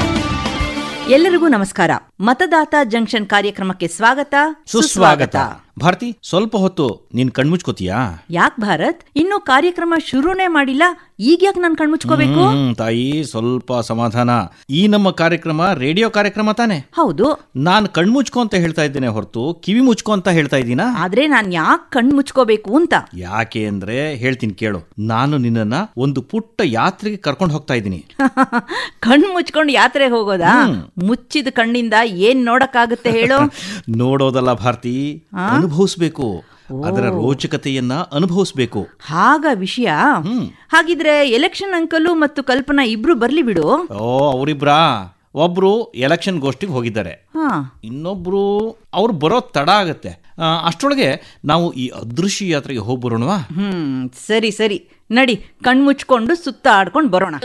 ಎಲ್ಲರಿಗೂ ನಮಸ್ಕಾರ ಮತದಾತ ಜಂಕ್ಷನ್ ಕಾರ್ಯಕ್ರಮಕ್ಕೆ ಸ್ವಾಗತ ಸುಸ್ವಾಗತ ಭಾರತಿ ಸ್ವಲ್ಪ ಹೊತ್ತು ನೀನ್ ಕಣ್ಮುಚ್ಕೋತೀಯಾ ಯಾಕ್ ಭಾರತ್ ಇನ್ನು ಕಾರ್ಯಕ್ರಮ ಶುರುನೇ ಮಾಡಿಲ್ಲ ಈಗ್ಯಾಕ್ ನಾನ್ ಕಣ್ಮುಚ್ಕೋಬೇಕು ಹ್ಮ್ ತಾಯಿ ಸ್ವಲ್ಪ ಸಮಾಧಾನ ಈ ನಮ್ಮ ಕಾರ್ಯಕ್ರಮ ರೇಡಿಯೋ ಕಾರ್ಯಕ್ರಮ ತಾನೆ ಹೌದು ನಾನ್ ಕಣ್ಮುಚ್ಕೋ ಅಂತ ಹೇಳ್ತಾ ಇದ್ದೇನೆ ಹೊರತು ಕಿವಿ ಮುಚ್ಕೋ ಅಂತ ಹೇಳ್ತಾ ಇದ್ದೀನಾ ಆದ್ರೆ ನಾನ್ ಯಾಕ್ ಕಣ್ ಮುಚ್ಕೋಬೇಕು ಅಂತ ಯಾಕೆ ಅಂದ್ರೆ ಹೇಳ್ತೀನಿ ಕೇಳು ನಾನು ನಿನ್ನನ್ನ ಒಂದು ಪುಟ್ಟ ಯಾತ್ರೆಗೆ ಕರ್ಕೊಂಡು ಹೋಗ್ತಾ ಇದ್ದೀನಿ ಕಣ್ ಮುಚ್ಕೊಂಡು ಯಾತ್ರೆ ಹೋಗೋದಾ ಹ್ಮ್. ಮುಚ್ಚಿದ ಕಣ್ಣಿಂದ ಏನ್ ನೋಡಕ್ಕಾಗುತ್ತೆ ಹೇಳು ನೋಡೋದಲ್ಲ ಭಾರತಿ ಆ? ಅನುಭವಿಸ್ಬೇಕು ಅದರ ರೋಚಕತೆಯನ್ನ ಅನುಭವಿಸ್ಬೇಕು ಹಾಗ ವಿಷಯ ಹಾಗಿದ್ರೆ ಎಲೆಕ್ಷನ್ ಅಂಕಲು ಮತ್ತು ಕಲ್ಪನಾ ಇಬ್ರು ಬರ್ಲಿ ಬಿಡು ಓ ಅವರಿಬ್ರಾ ಒಬ್ರು ಎಲೆಕ್ಷನ್ ಗೋಷ್ಠಿಗೆ ಹೋಗಿದ್ದಾರೆ ಹಾ ಇನ್ನೊಬ್ರು ಅವ್ರು ಬರೋ ತಡ ಆಗತ್ತೆ ಆ, ಅಷ್ಟರೊಳಗೆ ನಾವು ಈ ಅದೃಶ್ಯ ಯಾತ್ರೆಗೆ ಹೋಗಿ ಬರೋಣವಾ ಹ್ಮ್ ಸರಿ ಸರಿ ನಡಿ ಕಣ್ ಮುಚ್ಕೊಂಡು ಸುತ್ತ ಆಡ್ಕೊಂಡು ಬರೋಣ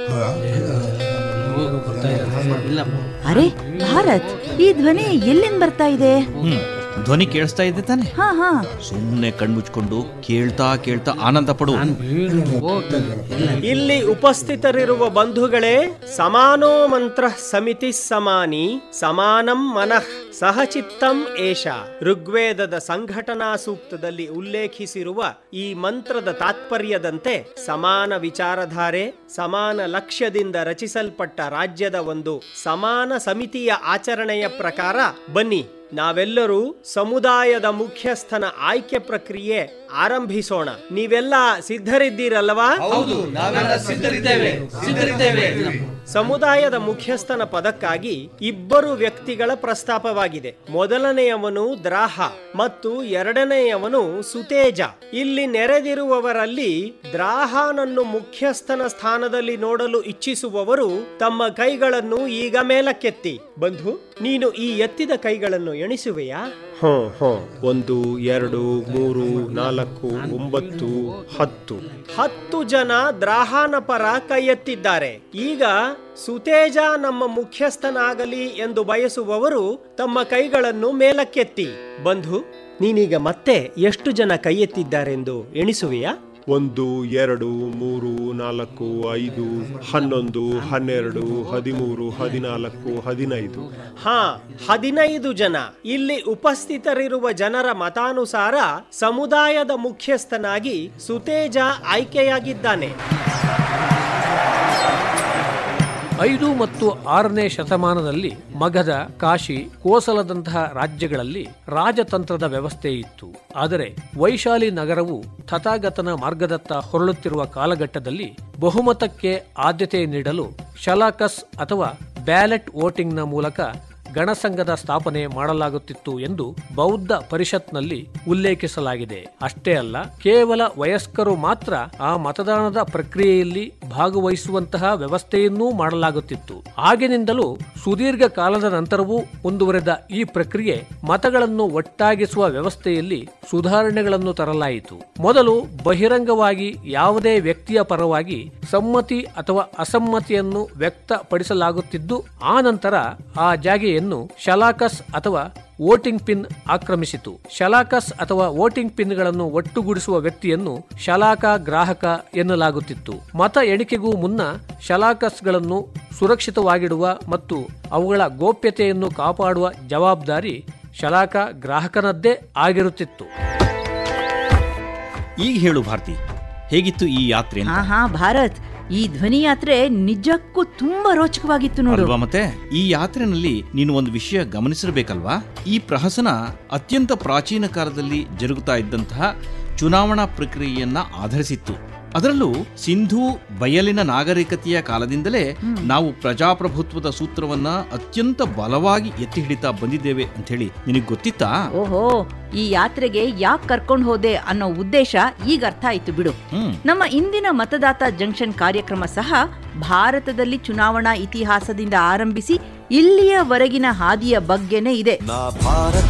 ಅರೆ ಭಾರತ್ ಈ ಧ್ವನಿ ಎಲ್ಲಿಂದ ಬರ್ತಾ ಇದೆ ಹ್ಮ್ ಧ್ವನಿ ಕೇಳಿಸ್ತಾ ಇದೆ ತಾನೆ ಹಾ ಹಾ ಸುಮ್ಮನೆ ಕಣ್ಮುಚ್ಕೊಂಡು ಕೇಳ್ತಾ ಕೇಳ್ತಾ ಆನಂದ ಪಡು ಇಲ್ಲಿ ಉಪಸ್ಥಿತರಿರುವ ಬಂಧುಗಳೇ ಸಮಾನೋ ಮಂತ್ರ ಸಮಿತಿ ಸಮಾನಿ ಸಮಾನಂ ಮನಃ ಸಹಚಿತ್ತಂ ಏಷ ಋಗ್ವೇದದ ಸಂಘಟನಾ ಸೂಕ್ತದಲ್ಲಿ ಉಲ್ಲೇಖಿಸಿರುವ ಈ ಮಂತ್ರದ ತಾತ್ಪರ್ಯದಂತೆ ಸಮಾನ ವಿಚಾರಧಾರೆ ಸಮಾನ ಲಕ್ಷ್ಯದಿಂದ ರಚಿಸಲ್ಪಟ್ಟ ರಾಜ್ಯದ ಒಂದು ಸಮಾನ ಸಮಿತಿಯ ಆಚರಣೆಯ ಪ್ರಕಾರ ಬನ್ನಿ ನಾವೆಲ್ಲರೂ ಸಮುದಾಯದ ಮುಖ್ಯಸ್ಥನ ಆಯ್ಕೆ ಪ್ರಕ್ರಿಯೆ ಆರಂಭಿಸೋಣ ನೀವೆಲ್ಲ ಸಿದ್ಧರಿದ್ದೀರಲ್ವಾ ಹೌದು, ನಾವೆಲ್ಲ ಸಿದ್ಧರಿದ್ದೇವೆ, ಸಿದ್ಧರಿದ್ದೇವೆ. ಸಮುದಾಯದ ಮುಖ್ಯಸ್ಥನ ಪದಕ್ಕಾಗಿ ಇಬ್ಬರು ವ್ಯಕ್ತಿಗಳ ಪ್ರಸ್ತಾಪವಾಗಿದೆ ಮೊದಲನೆಯವನು ದ್ರಾಹ ಮತ್ತು ಎರಡನೆಯವನು ಸುತೇಜ ಇಲ್ಲಿ ನೆರೆದಿರುವವರಲ್ಲಿ ದ್ರಾಹನನ್ನು ಮುಖ್ಯಸ್ಥನ ಸ್ಥಾನದಲ್ಲಿ ನೋಡಲು ಇಚ್ಛಿಸುವವರು ತಮ್ಮ ಕೈಗಳನ್ನು ಈಗ ಮೇಲಕ್ಕೆತ್ತಿ ಬಂಧು ನೀನು ಈ ಎತ್ತಿದ ಕೈಗಳನ್ನು ಎಣಿಸುವೆಯಾ ಹ್ಞೂ ಹ್ಞೂ ಒಂದು ಎರಡು ಮೂರು ನಾಲ್ಕು ಒಂಬತ್ತು ಹತ್ತು ಹತ್ತು ಜನ ದ್ರಾಹನ ಪರ ಕೈ ಎತ್ತಿದ್ದಾರೆ ಈಗ ಸುತೇಜ ನಮ್ಮ ಮುಖ್ಯಸ್ಥನಾಗಲಿ ಎಂದು ಬಯಸುವವರು ತಮ್ಮ ಕೈಗಳನ್ನು ಮೇಲಕ್ಕೆತ್ತಿ ಬಂಧು ನೀನೀಗ ಮತ್ತೆ ಎಷ್ಟು ಜನ ಕೈ ಎತ್ತಿದ್ದಾರೆಂದು ಎಣಿಸುವೆಯಾ ಒಂದು ಎರಡು ಮೂರು ನಾಲ್ಕು ಐದು ಹನ್ನೊಂದು ಹನ್ನೆರಡು ಹದಿಮೂರು ಹದಿನಾಲ್ಕು ಹದಿನೈದು ಹಾ ಹದಿನೈದು ಜನ ಇಲ್ಲಿ ಉಪಸ್ಥಿತರಿರುವ ಜನರ ಮತಾನುಸಾರ ಸಮುದಾಯದ ಮುಖ್ಯಸ್ಥನಾಗಿ ಸುತೇಜ ಆಯ್ಕೆಯಾಗಿದ್ದಾನೆ ಐದು ಮತ್ತು ಆರನೇ ಶತಮಾನದಲ್ಲಿ ಮಗಧ ಕಾಶಿ ಕೋಸಲದಂತಹ ರಾಜ್ಯಗಳಲ್ಲಿ ರಾಜತಂತ್ರದ ವ್ಯವಸ್ಥೆ ಇತ್ತು ಆದರೆ ವೈಶಾಲಿ ನಗರವು ತಥಾಗತನ ಮಾರ್ಗದತ್ತ ಹೊರಳುತ್ತಿರುವ ಕಾಲಘಟ್ಟದಲ್ಲಿ ಬಹುಮತಕ್ಕೆ ಆದ್ಯತೆ ನೀಡಲು ಶಲಾಕಸ್ ಅಥವಾ ಬ್ಯಾಲೆಟ್ ವೋಟಿಂಗ್ನ ಮೂಲಕ ಗಣಸಂಘದ ಸ್ಥಾಪನೆ ಮಾಡಲಾಗುತ್ತಿತ್ತು ಎಂದು ಬೌದ್ಧ ಪರಿಷತ್ನಲ್ಲಿ ಉಲ್ಲೇಖಿಸಲಾಗಿದೆ ಅಷ್ಟೇ ಅಲ್ಲ ಕೇವಲ ವಯಸ್ಕರು ಮಾತ್ರ ಆ ಮತದಾನದ ಪ್ರಕ್ರಿಯೆಯಲ್ಲಿ ಭಾಗವಹಿಸುವಂತಹ ವ್ಯವಸ್ಥೆಯನ್ನೂ ಮಾಡಲಾಗುತ್ತಿತ್ತು ಆಗಿನಿಂದಲೂ ಸುದೀರ್ಘ ಕಾಲದ ನಂತರವೂ ಮುಂದುವರೆದ ಈ ಪ್ರಕ್ರಿಯೆ ಮತಗಳನ್ನು ಒಟ್ಟಾಗಿಸುವ ವ್ಯವಸ್ಥೆಯಲ್ಲಿ ಸುಧಾರಣೆಗಳನ್ನು ತರಲಾಯಿತು ಮೊದಲು ಬಹಿರಂಗವಾಗಿ ಯಾವುದೇ ವ್ಯಕ್ತಿಯ ಪರವಾಗಿ ಸಮ್ಮತಿ ಅಥವಾ ಅಸಮ್ಮತಿಯನ್ನು ವ್ಯಕ್ತಪಡಿಸಲಾಗುತ್ತಿದ್ದು ಆ ನಂತರ ಆ ಜಾಗೆಯನ್ನು ಶಲಾಕಸ್ ಅಥವಾ ವೋಟಿಂಗ್ ಪಿನ್ ಆಕ್ರಮಿಸಿತು ಶಲಾಕಸ್ ಅಥವಾ ವೋಟಿಂಗ್ ಪಿನ್ಗಳನ್ನು ಒಟ್ಟುಗೂಡಿಸುವ ವ್ಯಕ್ತಿಯನ್ನು ಶಲಾಕ ಗ್ರಾಹಕ ಎನ್ನಲಾಗುತ್ತಿತ್ತು ಮತ ಎಣಿಕೆಗೂ ಮುನ್ನ ಶಲಾಕಸ್ಗಳನ್ನು ಸುರಕ್ಷಿತವಾಗಿಡುವ ಮತ್ತು ಅವುಗಳ ಗೋಪ್ಯತೆಯನ್ನು ಕಾಪಾಡುವ ಜವಾಬ್ದಾರಿ ಶಲಾಕ ಗ್ರಾಹಕನದ್ದೇ ಆಗಿರುತ್ತಿತ್ತು ಈಗ ಹೇಳು ಭಾರತಿ ಹೇಗಿತ್ತು ಈ ಯಾತ್ರೆ ಅಂತ? ಹಾ ಹಾ ಭಾರತ್ ಈ ಧ್ವನಿ ಯಾತ್ರೆ ನಿಜಕ್ಕೂ ತುಂಬಾ ರೋಚಕವಾಗಿತ್ತು ನೋಡು ಅಲ್ವಾ ಮತ್ತೆ ಈ ಯಾತ್ರೆನಲ್ಲಿ ನೀನು ಒಂದು ವಿಷಯ ಗಮನಿಸಿರ್ಬೇಕಲ್ವಾ ಈ ಪ್ರಹಸನ ಅತ್ಯಂತ ಪ್ರಾಚೀನ ಕಾಲದಲ್ಲಿ ಜರುಗುತ್ತಾ ಇದ್ದಂತಹ ಚುನಾವಣಾ ಪ್ರಕ್ರಿಯೆಯನ್ನ ಆಧರಿಸಿತ್ತು ಅದರಲ್ಲೂ ಸಿಂಧೂ ಬಯಲಿನ ನಾಗರಿಕತೆಯ ಕಾಲದಿಂದಲೇ ನಾವು ಪ್ರಜಾಪ್ರಭುತ್ವದ ಸೂತ್ರವನ್ನ ಅತ್ಯಂತ ಬಲವಾಗಿ ಎತ್ತಿ ಹಿಡಿತಾ ಬಂದಿದ್ದೇವೆ ಅಂತ ಹೇಳಿ ನಿನಗೆ ಗೊತ್ತಿತ್ತಾ ಓಹೋ ಈ ಯಾತ್ರೆಗೆ ಯಾಕೆ ಕರ್ಕೊಂಡು ಹೋದೆ ಅನ್ನೋ ಉದ್ದೇಶ ಈಗ ಅರ್ಥ ಆಯ್ತು ಬಿಡು ಹ್ಮ್ ನಮ್ಮ ಇಂದಿನ ಮತದಾತ ಜಂಕ್ಷನ್ ಕಾರ್ಯಕ್ರಮ ಸಹ ಭಾರತದಲ್ಲಿ ಚುನಾವಣಾ ಇತಿಹಾಸದಿಂದ ಆರಂಭಿಸಿ ಇಲ್ಲಿಯವರೆಗಿನ ಹಾದಿಯ ಬಗ್ಗೆನೇ ಇದೆ ನಾ ಭಾರತ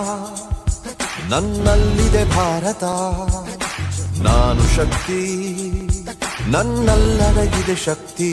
ನನ್ನಲ್ಲಿದೆ ಭಾರತ ನಾನು ಶಕ್ತಿ ನನ್ನಲ್ಲಡಗಿದೆ ಶಕ್ತಿ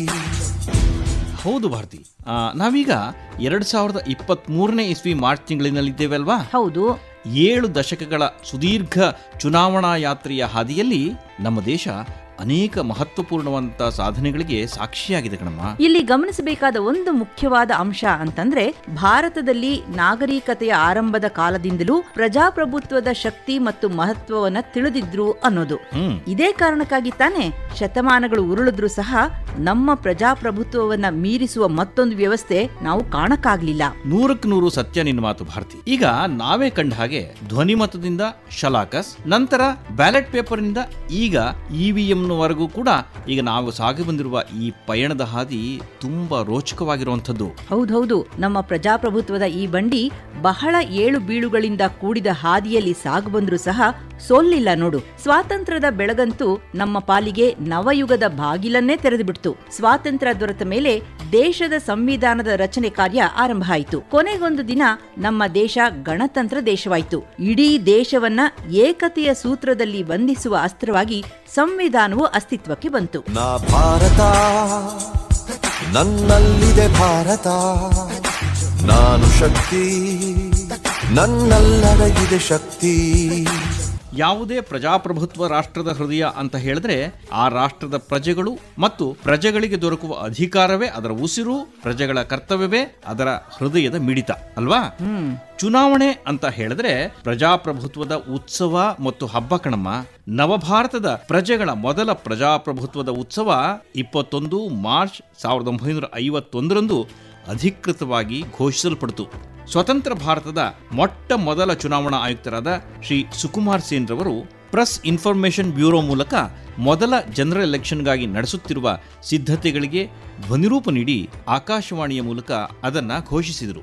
ಹೌದು ಭಾರತಿ ಆ, ನಾವೀಗ ಎರಡ್ ಸಾವಿರದ ಇಪ್ಪತ್ತ್ ಮೂರನೇ ಇಸ್ವಿ ಮಾರ್ಚ್ ತಿಂಗಳಿನಲ್ಲಿದ್ದೇವೆ ಅಲ್ವಾ ಹೌದು ಏಳು ದಶಕಗಳ ಸುದೀರ್ಘ ಚುನಾವಣಾ ಯಾತ್ರೆಯ ಹಾದಿಯಲ್ಲಿ ನಮ್ಮ ದೇಶ ಅನೇಕ ಮಹತ್ವಪೂರ್ಣವಂತ ಸಾಧನೆಗಳಿಗೆ ಸಾಕ್ಷಿಯಾಗಿದೆ ಕಣಮ್ಮ ಇಲ್ಲಿ ಗಮನಿಸಬೇಕಾದ ಒಂದು ಮುಖ್ಯವಾದ ಅಂಶ ಅಂತಂದ್ರೆ ಭಾರತದಲ್ಲಿ ನಾಗರಿಕತೆಯ ಆರಂಭದ ಕಾಲದಿಂದಲೂ ಪ್ರಜಾಪ್ರಭುತ್ವದ ಶಕ್ತಿ ಮತ್ತು ಮಹತ್ವವನ್ನ ತಿಳಿದಿದ್ರು ಅನ್ನೋದು ಹ್ಮ್ ಇದೇ ಕಾರಣಕ್ಕಾಗಿ ತಾನೇ ಶತಮಾನಗಳು ಉರುಳಿದ್ರೂ ಸಹ ನಮ್ಮ ಪ್ರಜಾಪ್ರಭುತ್ವವನ್ನ ಮೀರಿಸುವ ಮತ್ತೊಂದು ವ್ಯವಸ್ಥೆ ನಾವು ಕಾಣಕ್ಕಾಗ್ಲಿಲ್ಲ ನೂರಕ್ಕೆ ನೂರು ಸತ್ಯ ನಿನ್ನ ಮಾತು ಭಾರತಿ ಈಗ ನಾವೇ ಕಂಡ ಹಾಗೆ ಧ್ವನಿ ಮತದಿಂದ ಶಲಾಕಸ್ ನಂತರ ಬ್ಯಾಲೆಟ್ ಪೇಪರ್ನಿಂದ ಈಗ ಇವಿಎಂ ವರೆಗೂ ಕೂಡ ಈಗ ನಾವು ಸಾಗಿ ಬಂದಿರುವ ಈ ಪಯಣದ ಹಾದಿ ತುಂಬಾ ರೋಚಕವಾಗಿರುವಂಥದ್ದು ಹೌದೌದು ನಮ್ಮ ಪ್ರಜಾಪ್ರಭುತ್ವದ ಈ ಬಂಡಿ ಬಹಳ ಏಳು ಬೀಳುಗಳಿಂದ ಕೂಡಿದ ಹಾದಿಯಲ್ಲಿ ಸಾಗು ಬಂದ್ರೂ ಸಹ ಸೋಲ್ಲಿಲ್ಲ ನೋಡು ಸ್ವಾತಂತ್ರ್ಯದ ಬೆಳಗಂತೂ ನಮ್ಮ ಪಾಲಿಗೆ ನವಯುಗದ ಬಾಗಿಲನ್ನೇ ತೆರೆದುಬಿಡ್ತು ಸ್ವಾತಂತ್ರ್ಯ ದೊರೆತ ಮೇಲೆ ದೇಶದ ಸಂವಿಧಾನದ ರಚನೆ ಕಾರ್ಯ ಆರಂಭ ಆಯಿತು ಕೊನೆಗೊಂದು ದಿನ ನಮ್ಮ ದೇಶ ಗಣತಂತ್ರ ದೇಶವಾಯಿತು ಇಡೀ ದೇಶವನ್ನ ಏಕತೆಯ ಸೂತ್ರದಲ್ಲಿ ಬಂಧಿಸುವ ಅಸ್ತ್ರವಾಗಿ ಸಂವಿಧಾನವು ಅಸ್ತಿತ್ವಕ್ಕೆ ಬಂತು ನಾ ಭಾರತ ನನ್ನಲ್ಲಿದೆ ಭಾರತ ನಾನು ಶಕ್ತಿ ನನ್ನಲ್ಲಡಗಿದೆ ಶಕ್ತಿ ಯಾವುದೇ ಪ್ರಜಾಪ್ರಭುತ್ವ ರಾಷ್ಟ್ರದ ಹೃದಯ ಅಂತ ಹೇಳಿದ್ರೆ ಆ ರಾಷ್ಟ್ರದ ಪ್ರಜೆಗಳು ಮತ್ತು ಪ್ರಜೆಗಳಿಗೆ ದೊರಕುವ ಅಧಿಕಾರವೇ ಅದರ ಉಸಿರು ಪ್ರಜೆಗಳ ಕರ್ತವ್ಯವೇ ಅದರ ಹೃದಯದ ಮಿಡಿತ ಅಲ್ವಾ ಚುನಾವಣೆ ಅಂತ ಹೇಳಿದ್ರೆ ಪ್ರಜಾಪ್ರಭುತ್ವದ ಉತ್ಸವ ಮತ್ತು ಹಬ್ಬ ಕಣಮ್ಮ ನವಭಾರತದ ಪ್ರಜೆಗಳ ಮೊದಲ ಪ್ರಜಾಪ್ರಭುತ್ವದ ಉತ್ಸವ ಇಪ್ಪತ್ತೊಂದು ಮಾರ್ಚ್ ಸಾವಿರದ ಒಂಬೈನೂರ ಐವತ್ತೊಂದರಂದು ಅಧಿಕೃತವಾಗಿ ಘೋಷಿಸಲ್ಪಡಿತು ಸ್ವತಂತ್ರ ಭಾರತದ ಮೊಟ್ಟ ಮೊದಲ ಚುನಾವಣಾ ಆಯುಕ್ತರಾದ ಶ್ರೀ ಸುಕುಮಾರ್ ಸೇನ್ ರವರು ಪ್ರೆಸ್ ಇನ್ಫಾರ್ಮೇಷನ್ ಬ್ಯೂರೋ ಮೂಲಕ ಮೊದಲ ಜನರಲ್ ಎಲೆಕ್ಷನ್ಗಾಗಿ ನಡೆಸುತ್ತಿರುವ ಸಿದ್ಧತೆಗಳಿಗೆ ಧ್ವನಿರೂಪ ನೀಡಿ ಆಕಾಶವಾಣಿಯ ಮೂಲಕ ಅದನ್ನ ಘೋಷಿಸಿದರು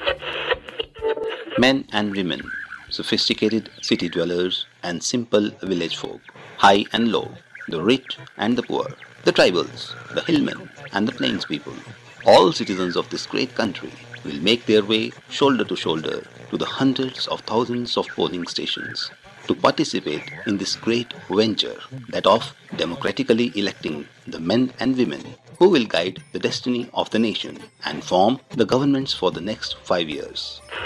Men and women, sophisticated city dwellers and simple village folk, high and low, the rich and the poor, the tribals, the hillmen and the plains people, all citizens of this great country will make their way shoulder to shoulder to the hundreds of thousands of polling stations to participate in this great venture that of democratically electing the men and women who will guide the destiny of the nation and form the governments for the next five years.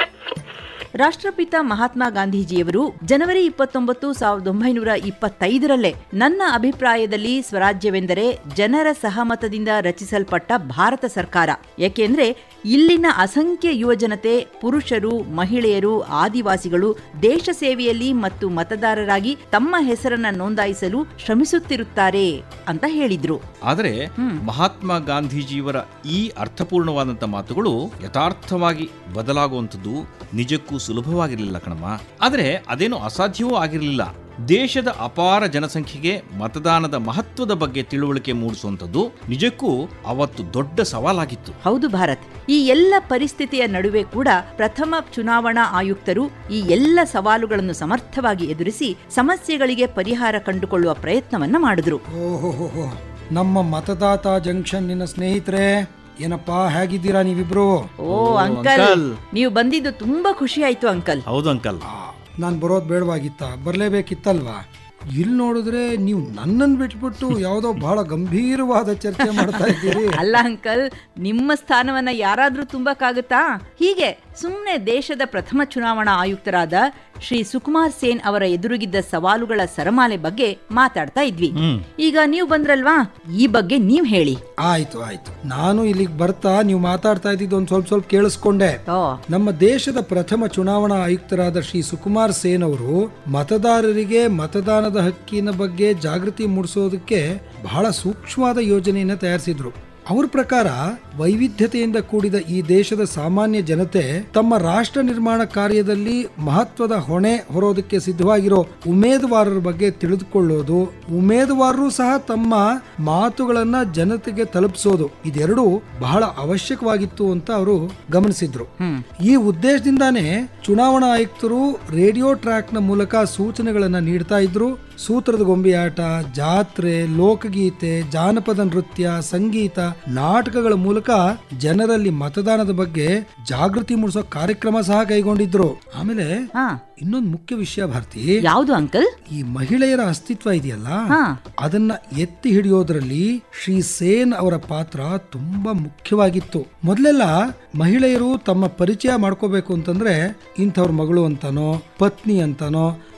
ರಾಷ್ಟ್ರಪಿತ ಮಹಾತ್ಮ ಗಾಂಧೀಜಿಯವರು ಜನವರಿ ಇಪ್ಪತ್ತೊಂಬತ್ತು ಸಾವಿರದ ಒಂಬೈನೂರ ಇಪ್ಪತ್ತೈದರಲ್ಲೇ ನನ್ನ ಅಭಿಪ್ರಾಯದಲ್ಲಿ ಸ್ವರಾಜ್ಯವೆಂದರೆ ಜನರ ಸಹಮತದಿಂದ ರಚಿಸಲ್ಪಟ್ಟ ಭಾರತ ಸರ್ಕಾರ ಯಾಕೆಂದ್ರೆ ಇಲ್ಲಿನ ಅಸಂಖ್ಯ ಯುವಜನತೆ ಪುರುಷರು ಮಹಿಳೆಯರು ಆದಿವಾಸಿಗಳು ದೇಶ ಸೇವೆಯಲ್ಲಿ ಮತ್ತು ಮತದಾರರಾಗಿ ತಮ್ಮ ಹೆಸರನ್ನ ನೋಂದಾಯಿಸಲು ಶ್ರಮಿಸುತ್ತಿರುತ್ತಾರೆ ಅಂತ ಹೇಳಿದ್ರು ಆದರೆ ಮಹಾತ್ಮ ಗಾಂಧೀಜಿಯವರ ಈ ಅರ್ಥಪೂರ್ಣವಾದಂಥ ಮಾತುಗಳು ಯಥಾರ್ಥವಾಗಿ ಬದಲಾಗುವಂಥದ್ದು ನಿಜಕ್ಕೂ ಸುಲಭವಾಗಿರಲಿಲ್ಲ ಕಣಮ್ಮ ಆದರೆ ಅದೇನು ಅಸಾಧ್ಯವೂ ಆಗಿರಲಿಲ್ಲ ದೇಶದ ಅಪಾರ ಜನಸಂಖ್ಯೆಗೆ ಮತದಾನದ ಮಹತ್ವದ ಬಗ್ಗೆ ತಿಳುವಳಿಕೆ ಮೂಡಿಸುವಂಥದ್ದು ನಿಜಕ್ಕೂ ಅವತ್ತು ದೊಡ್ಡ ಸವಾಲಾಗಿತ್ತು ಹೌದು ಭಾರತ್ ಈ ಎಲ್ಲ ಪರಿಸ್ಥಿತಿಯ ನಡುವೆ ಕೂಡ ಪ್ರಥಮ ಚುನಾವಣಾ ಆಯುಕ್ತರು ಈ ಎಲ್ಲ ಸವಾಲುಗಳನ್ನು ಸಮರ್ಥವಾಗಿ ಎದುರಿಸಿ ಸಮಸ್ಯೆಗಳಿಗೆ ಪರಿಹಾರ ಕಂಡುಕೊಳ್ಳುವ ಪ್ರಯತ್ನವನ್ನ ಮಾಡಿದ್ರು ಓಹೋಹೋ ನಮ್ಮ ಮತದಾತ ಜಂಕ್ಷನ್ನಿನ ಸ್ನೇಹಿತರೆ ಏನಪ್ಪಾ ಹೇಗಿದ್ದೀರಾ ನೀವಿಬ್ರು ಓ ಅಂಕಲ್ ನೀವು ಬಂದಿದ್ದು ತುಂಬಾ ಖುಷಿ ಆಯ್ತು ಅಂಕಲ್ ಹೌದು ಅಂಕಲ್ ನಾನು ಬರೋದು ಬೇಡವಾಗಿತ್ತ ಬರಲೇಬೇಕಿತ್ತಲ್ವಾ ಇಲ್ಲಿ ನೋಡಿದ್ರೆ ನೀವು ನನ್ನನ್ನು ಬಿಟ್ಬಿಟ್ಟು ಯಾವುದೋ ಬಹಳ ಗಂಭೀರವಾದ ಚರ್ಚೆ ಮಾಡ್ತಾ ಇದ್ದೀರಿ ಅಲ್ಲ ಅಂಕಲ್ ನಿಮ್ಮ ಸ್ಥಾನವನ್ನ ಯಾರಾದ್ರೂ ತುಂಬಕ್ಕಾಗುತ್ತಾ ಹೀಗೆ ಸುಮ್ಮನೆ ದೇಶದ ಪ್ರಥಮ ಚುನಾವಣಾ ಆಯುಕ್ತರಾದ ಶ್ರೀ ಸುಕುಮಾರ್ ಸೇನ್ ಅವರ ಎದುರುಗಿದ್ದ ಸವಾಲುಗಳ ಸರಮಾಲೆ ಬಗ್ಗೆ ಮಾತಾಡ್ತಾ ಇದ್ವಿ ಈಗ ನೀವು ಬಂದ್ರಲ್ವಾ ಈ ಬಗ್ಗೆ ನೀವ್ ಹೇಳಿ ಆಯ್ತು ಆಯ್ತು ನಾನು ಇಲ್ಲಿಗೆ ಬರ್ತಾ ನೀವು ಮಾತಾಡ್ತಾ ಇದ್ದಿದ್ದು ಒಂದು ಸ್ವಲ್ಪ ಸ್ವಲ್ಪ ಕೇಳಿಸ್ಕೊಂಡೆ ನಮ್ಮ ದೇಶದ ಪ್ರಥಮ ಚುನಾವಣಾ ಆಯುಕ್ತರಾದ ಶ್ರೀ ಸುಕುಮಾರ್ ಸೇನ್ ಅವರು ಮತದಾರರಿಗೆ ಮತದಾನದ ಹಕ್ಕಿನ ಬಗ್ಗೆ ಜಾಗೃತಿ ಮೂಡಿಸೋದಕ್ಕೆ ಬಹಳ ಸೂಕ್ಷ್ಮವಾದ ಯೋಜನೆಯನ್ನ ತಯಾರಿಸಿದ್ರು ಅವ್ರ ಪ್ರಕಾರ ವೈವಿಧ್ಯತೆಯಿಂದ ಕೂಡಿದ ಈ ದೇಶದ ಸಾಮಾನ್ಯ ಜನತೆ ತಮ್ಮ ರಾಷ್ಟ್ರ ನಿರ್ಮಾಣ ಕಾರ್ಯದಲ್ಲಿ ಮಹತ್ವದ ಹೊಣೆ ಹೊರೋದಕ್ಕೆ ಸಿದ್ಧವಾಗಿರೋ ಉಮೇದುವಾರರ ಬಗ್ಗೆ ತಿಳಿದುಕೊಳ್ಳೋದು ಉಮೇದುವಾರರು ಸಹ ತಮ್ಮ ಮಾತುಗಳನ್ನ ಜನತೆಗೆ ತಲುಪಿಸೋದು ಇದೆರಡು ಬಹಳ ಅವಶ್ಯಕವಾಗಿತ್ತು ಅಂತ ಅವರು ಗಮನಿಸಿದ್ರು ಈ ಉದ್ದೇಶದಿಂದಾನೇ ಚುನಾವಣಾ ಆಯುಕ್ತರು ರೇಡಿಯೋ ಟ್ರ್ಯಾಕ್ ನ ಮೂಲಕ ಸೂಚನೆಗಳನ್ನ ನೀಡ್ತಾ ಇದ್ರು ಸೂತ್ರದ ಗೊಂಬೆ ಆಟ ಜಾತ್ರೆ ಲೋಕಗೀತೆ ಜಾನಪದ ನೃತ್ಯ ಸಂಗೀತ ನಾಟಕಗಳ ಮೂಲಕ ಜನರಲ್ಲಿ ಮತದಾನದ ಬಗ್ಗೆ ಜಾಗೃತಿ ಮೂಡಿಸೋ ಕಾರ್ಯಕ್ರಮ ಸಹ ಕೈಗೊಂಡಿದ್ರು ಆಮೇಲೆ ಇನ್ನೊಂದು ಮುಖ್ಯ ವಿಷಯ ಭಾರತಿ ಯಾವುದು ಅಂಕಲ್ ಈ ಮಹಿಳೆಯರ ಅಸ್ತಿತ್ವ ಇದೆಯಲ್ಲ ಹಾ. ಅದನ್ನ ಎತ್ತಿ ಹಿಡಿಯೋದ್ರಲ್ಲಿ ಶ್ರೀ ಸೇನ್ ಅವರ ಪಾತ್ರ ತುಂಬಾ ಮುಖ್ಯವಾಗಿತ್ತು ಮೊದಲೆಲ್ಲ ಮಹಿಳೆಯರು ತಮ್ಮ ಪರಿಚಯ ಮಾಡ್ಕೋಬೇಕು ಅಂತಂದ್ರೆ ಇಂಥವ್ರ ಮಗಳು ಅಂತಾನೋ ಪತ್ನಿ ಅಂತಾನೋ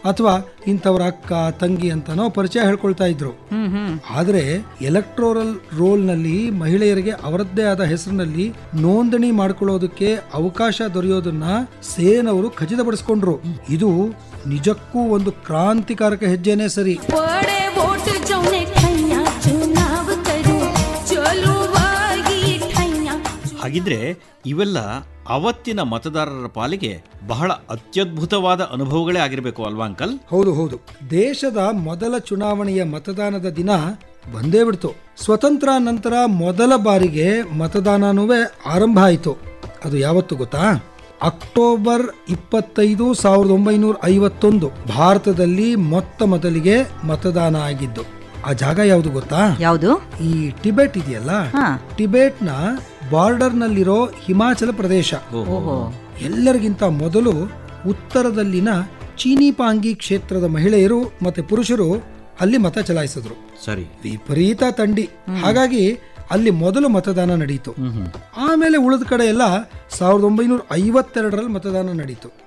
ಅಥವಾ ಇಂಥವ್ರ ಅಕ್ಕ ತಂಗಿ ಅಂತನೋ ಪರಿಚಯ ಹೇಳ್ಕೊಳ್ತಾ ಇದ್ರು ಆದ್ರೆ ಎಲೆಕ್ಟ್ರೋರಲ್ ರೋಲ್ ನಲ್ಲಿ ಮಹಿಳೆಯರಿಗೆ ಅವರದ್ದೇ ಆದ ಹೆಸರಿನಲ್ಲಿ ನೋಂದಣಿ ಮಾಡ್ಕೊಳ್ಳೋದಕ್ಕೆ ಅವಕಾಶ ದೊರೆಯೋದನ್ನ ಸೇನ್ ಅವರು ಖಚಿತಪಡಿಸ್ಕೊಂಡ್ರು ಇದು ನಿಜಕ್ಕೂ ಒಂದು ಕ್ರಾಂತಿಕಾರಕ ಹೆಜ್ಜೆನೇ ಸರಿ बड़े वोट जौने ठैया चुनाव करू चलुವಾಗಿ ठैया ಹಾಗಿದ್ರೆ ಇವೆಲ್ಲ ಅವತ್ತಿನ ಮತದಾರರ ಪಾಲಿಗೆ ಬಹಳ ಅತ್ಯದ್ಭುತವಾದ ಅನುಭವಗಳೇ ಆಗಿರಬೇಕು ಅಲ್ವಾ ಅಂಕಲ್ ಹೌದು ಹೌದು ದೇಶದ ಮೊದಲ ಚುನಾವಣೆಯ ಮತದಾನದ ದಿನ ಬಂದೇ ಬಿಡ್ತು ಸ್ವತಂತ್ರ ನಂತರ ಮೊದಲ ಬಾರಿಗೆ ಮತದಾನನೂ ಆರಂಭ ಆಯಿತು ಅದು ಯಾವತ್ತು ಗೊತ್ತಾ ಅಕ್ಟೋಬರ್ ಇಪ್ಪತ್ತೈದು ಸಾವಿರದ ಒಂಬೈನೂರ ಐವತ್ತೊಂದು ಭಾರತದಲ್ಲಿ ಮೊತ್ತ ಮೊದಲಿಗೆ ಮತದಾನ ಆಗಿದ್ದು ಆ ಜಾಗ ಯಾವುದು ಗೊತ್ತಾ ಯಾವುದು ಈ ಟಿಬೆಟ್ ಇದೆಯಲ್ಲ ಹಾ. ಟಿಬೆಟ್ ನ ಬಾರ್ಡರ್ ನಲ್ಲಿರೋ ಹಿಮಾಚಲ ಪ್ರದೇಶ ಓಹೋ. ಎಲ್ಲರಿಗಿಂತ ಮೊದಲು ಉತ್ತರದಲ್ಲಿನ ಚೀನಿಪಾಂಗಿ ಕ್ಷೇತ್ರದ ಮಹಿಳೆಯರು ಮತ್ತೆ ಪುರುಷರು ಅಲ್ಲಿ ಮತ ಚಲಾಯಿಸಿದ್ರು ಸರಿ ವಿಪರೀತ ತಂಡಿ ಹಾಗಾಗಿ ಅಲ್ಲಿ ಮೊದಲು ಮತದಾನ ನಡೆಯಿತು ಆಮೇಲೆ ಉಳಿದ ಕಡೆ ಎಲ್ಲ ಸಾವಿರದ ಒಂಬೈನೂರ ಐವತ್ತೆರಡರಲ್ಲಿ ಮತದಾನ ನಡೀತು